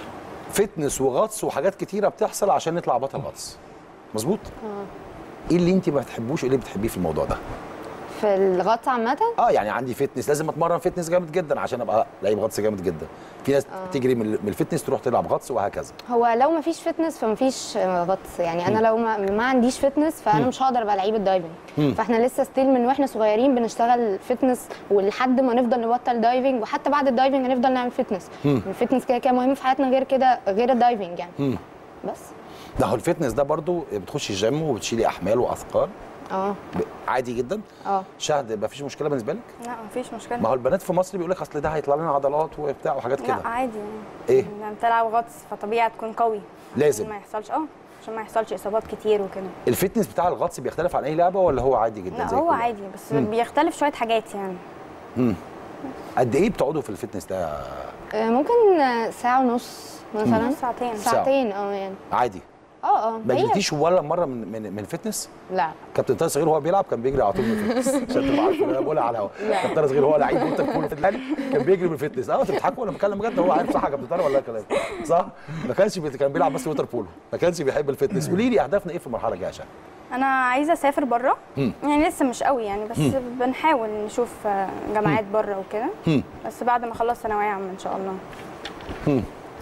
فتنس وغطس وحاجات كتيره بتحصل عشان نطلع بطل غطس مظبوط ايه اللي انت ما بتحبوش ايه اللي بتحبيه في الموضوع ده في الغطس عامه اه يعني عندي فتنس لازم اتمرن فتنس جامد جدا عشان ابقى لعيب غطس جامد جدا في ناس آه. تجري من من الفتنس تروح تلعب غطس وهكذا هو لو ما فيش فتنس فما فيش غطس يعني انا مم. لو ما, ما عنديش فتنس فانا مم. مش هقدر ابقى لعيبه دايفنج مم. فاحنا لسه ستيل من واحنا صغيرين بنشتغل فتنس ولحد ما نفضل نبطل دايفنج وحتى بعد الدايفنج هنفضل نعمل فتنس مم. الفتنس كده كده مهم في حياتنا غير كده غير الدايفنج يعني مم. بس ده هو الفتنس ده برضو بتخشي الجيم وبتشيلي احمال واثقال اه ب- عادي جدا اه شهد ما فيش مشكله بالنسبه لك لا مفيش مشكله ما هو البنات في مصر بيقول لك اصل ده هيطلع لنا عضلات وبتاع وحاجات كده لا عادي يعني ايه لما بتلعب غطس فطبيعي تكون قوي لازم. عشان ما يحصلش اه عشان ما يحصلش اصابات كتير وكده الفتنس بتاع الغطس بيختلف عن اي لعبه ولا هو عادي جدا لا زي هو كله؟ عادي بس مم. بيختلف شويه حاجات يعني مم. قد ايه بتقعدوا في الفتنس ده آه، ممكن آه، ساعه ونص مثلا مم. ساعتين. ساعتين اه يعني عادي اه اه ما هي- جريتيش ولا مره من من من الفتنس لا كابتن طارق صغير وهو بيلعب كان بيجري على طول من الفتنس عشان تبقى عارف انا بقولها على الهوا لا. كابتن طارق صغير هو لعيب ووتر بولو في الاهلي كان بيجري من الفتنس اه انت بتضحكوا ولا بتكلم بجد هو عارف صح يا كابتن طارق ولا كلام صح ما كانش بي... كان بيلعب بس ووتر بولو ما كانش بيحب الفتنس قولي لي اهدافنا ايه في المرحله الجايه عشان انا عايزه اسافر بره مم. يعني لسه مش قوي يعني بس مم. بنحاول نشوف آه، جامعات بره وكده مم. بس بعد ما اخلص ثانويه عامه ان شاء الله مم.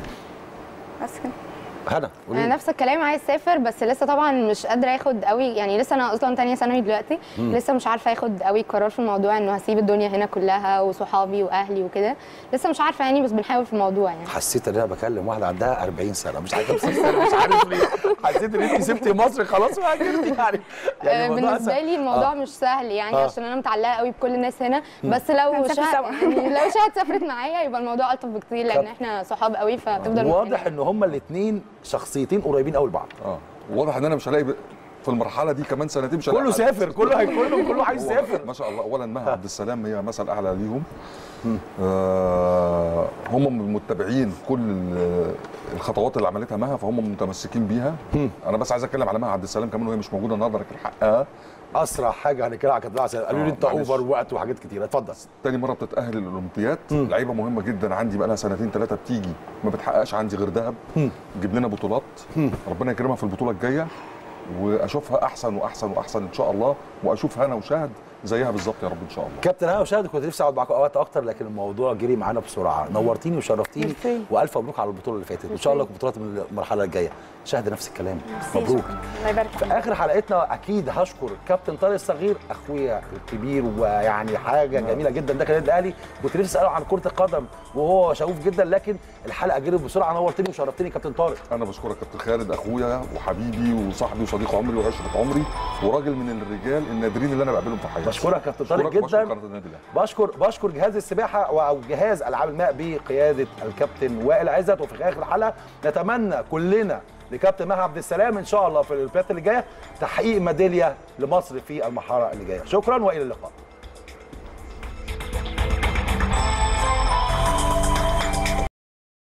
بس كده هنا قولي انا لي. نفس الكلام عايز اسافر بس لسه طبعا مش قادره اخد قوي يعني لسه انا اصلا تانية ثانوي دلوقتي مم. لسه مش عارفه اخد قوي قرار في الموضوع انه هسيب الدنيا هنا كلها وصحابي واهلي وكده لسه مش عارفه يعني بس بنحاول في الموضوع يعني حسيت ان انا بكلم واحده عندها 40 سنه مش عارف 50 سنه مش عارف ليه حسيت ان انت سبتي مصر خلاص وهاجرتي يعني آه، الموضوع بالنسبه سهل. لي الموضوع آه. مش سهل يعني آه. عشان انا متعلقه قوي بكل الناس هنا مم. بس لو هنسافر شهد سوا. يعني لو شهد سافرت معايا يبقى الموضوع الطف بكتير لان طب. احنا صحاب قوي فبتفضل واضح ان هما الاثنين شخصيتين قريبين قوي لبعض اه واضح ان انا مش هلاقي ب- في المرحله دي كمان سنتين مش هلاقي كله حد. سافر كله هي- كله كله عايز هو يسافر ما شاء الله اولا مها عبد السلام هي مثل اعلى ليهم آه هم من المتبعين كل ال- الخطوات اللي عملتها مها فهم متمسكين بيها انا بس عايز اتكلم على مها عبد السلام كمان وهي مش موجوده النهارده لكن حقها اسرع حاجه هنتكلم على كابتن عسل قالوا لي آه، انت معلش. اوفر وقت وحاجات كتيره اتفضل تاني مره بتتاهل للاولمبياد لعيبه مهمه جدا عندي بقى لها سنتين ثلاثه بتيجي ما بتحققش عندي غير ذهب تجيب لنا بطولات ربنا يكرمها في البطوله الجايه واشوفها احسن واحسن واحسن ان شاء الله واشوف هنا وشاهد زيها بالظبط يا رب ان شاء الله كابتن انا وشاهد كنت نفسي اقعد معاكم اوقات اكتر لكن الموضوع جري معانا بسرعه نورتيني وشرفتيني ميرسي. والف مبروك على البطوله اللي فاتت ان شاء الله لكم بطولات من المرحله الجايه شاهد نفس الكلام مبروك الله يبارك في اخر حلقتنا اكيد هشكر كابتن طارق الصغير اخويا الكبير ويعني حاجه جميله جدا ده كان النادي الاهلي كنت نفسي اساله عن كره القدم وهو شغوف جدا لكن الحلقه جرت بسرعه نورتني وشرفتني كابتن طارق انا بشكرك كابتن خالد اخويا وحبيبي وصاحبي وصديق عمري وعشره عمري وراجل من الرجال النادرين اللي انا بقابلهم في حياتي بشكرك كابتن طارق بشكرك وبشكر جدا قناة النادي الأهلي. بشكر بشكر جهاز السباحه او جهاز العاب الماء بقياده الكابتن وائل عزت وفي اخر الحلقه نتمنى كلنا لكابتن مها عبد السلام ان شاء الله في الاولمبياد اللي جايه تحقيق ميداليه لمصر في المرحله اللي جايه شكرا والى اللقاء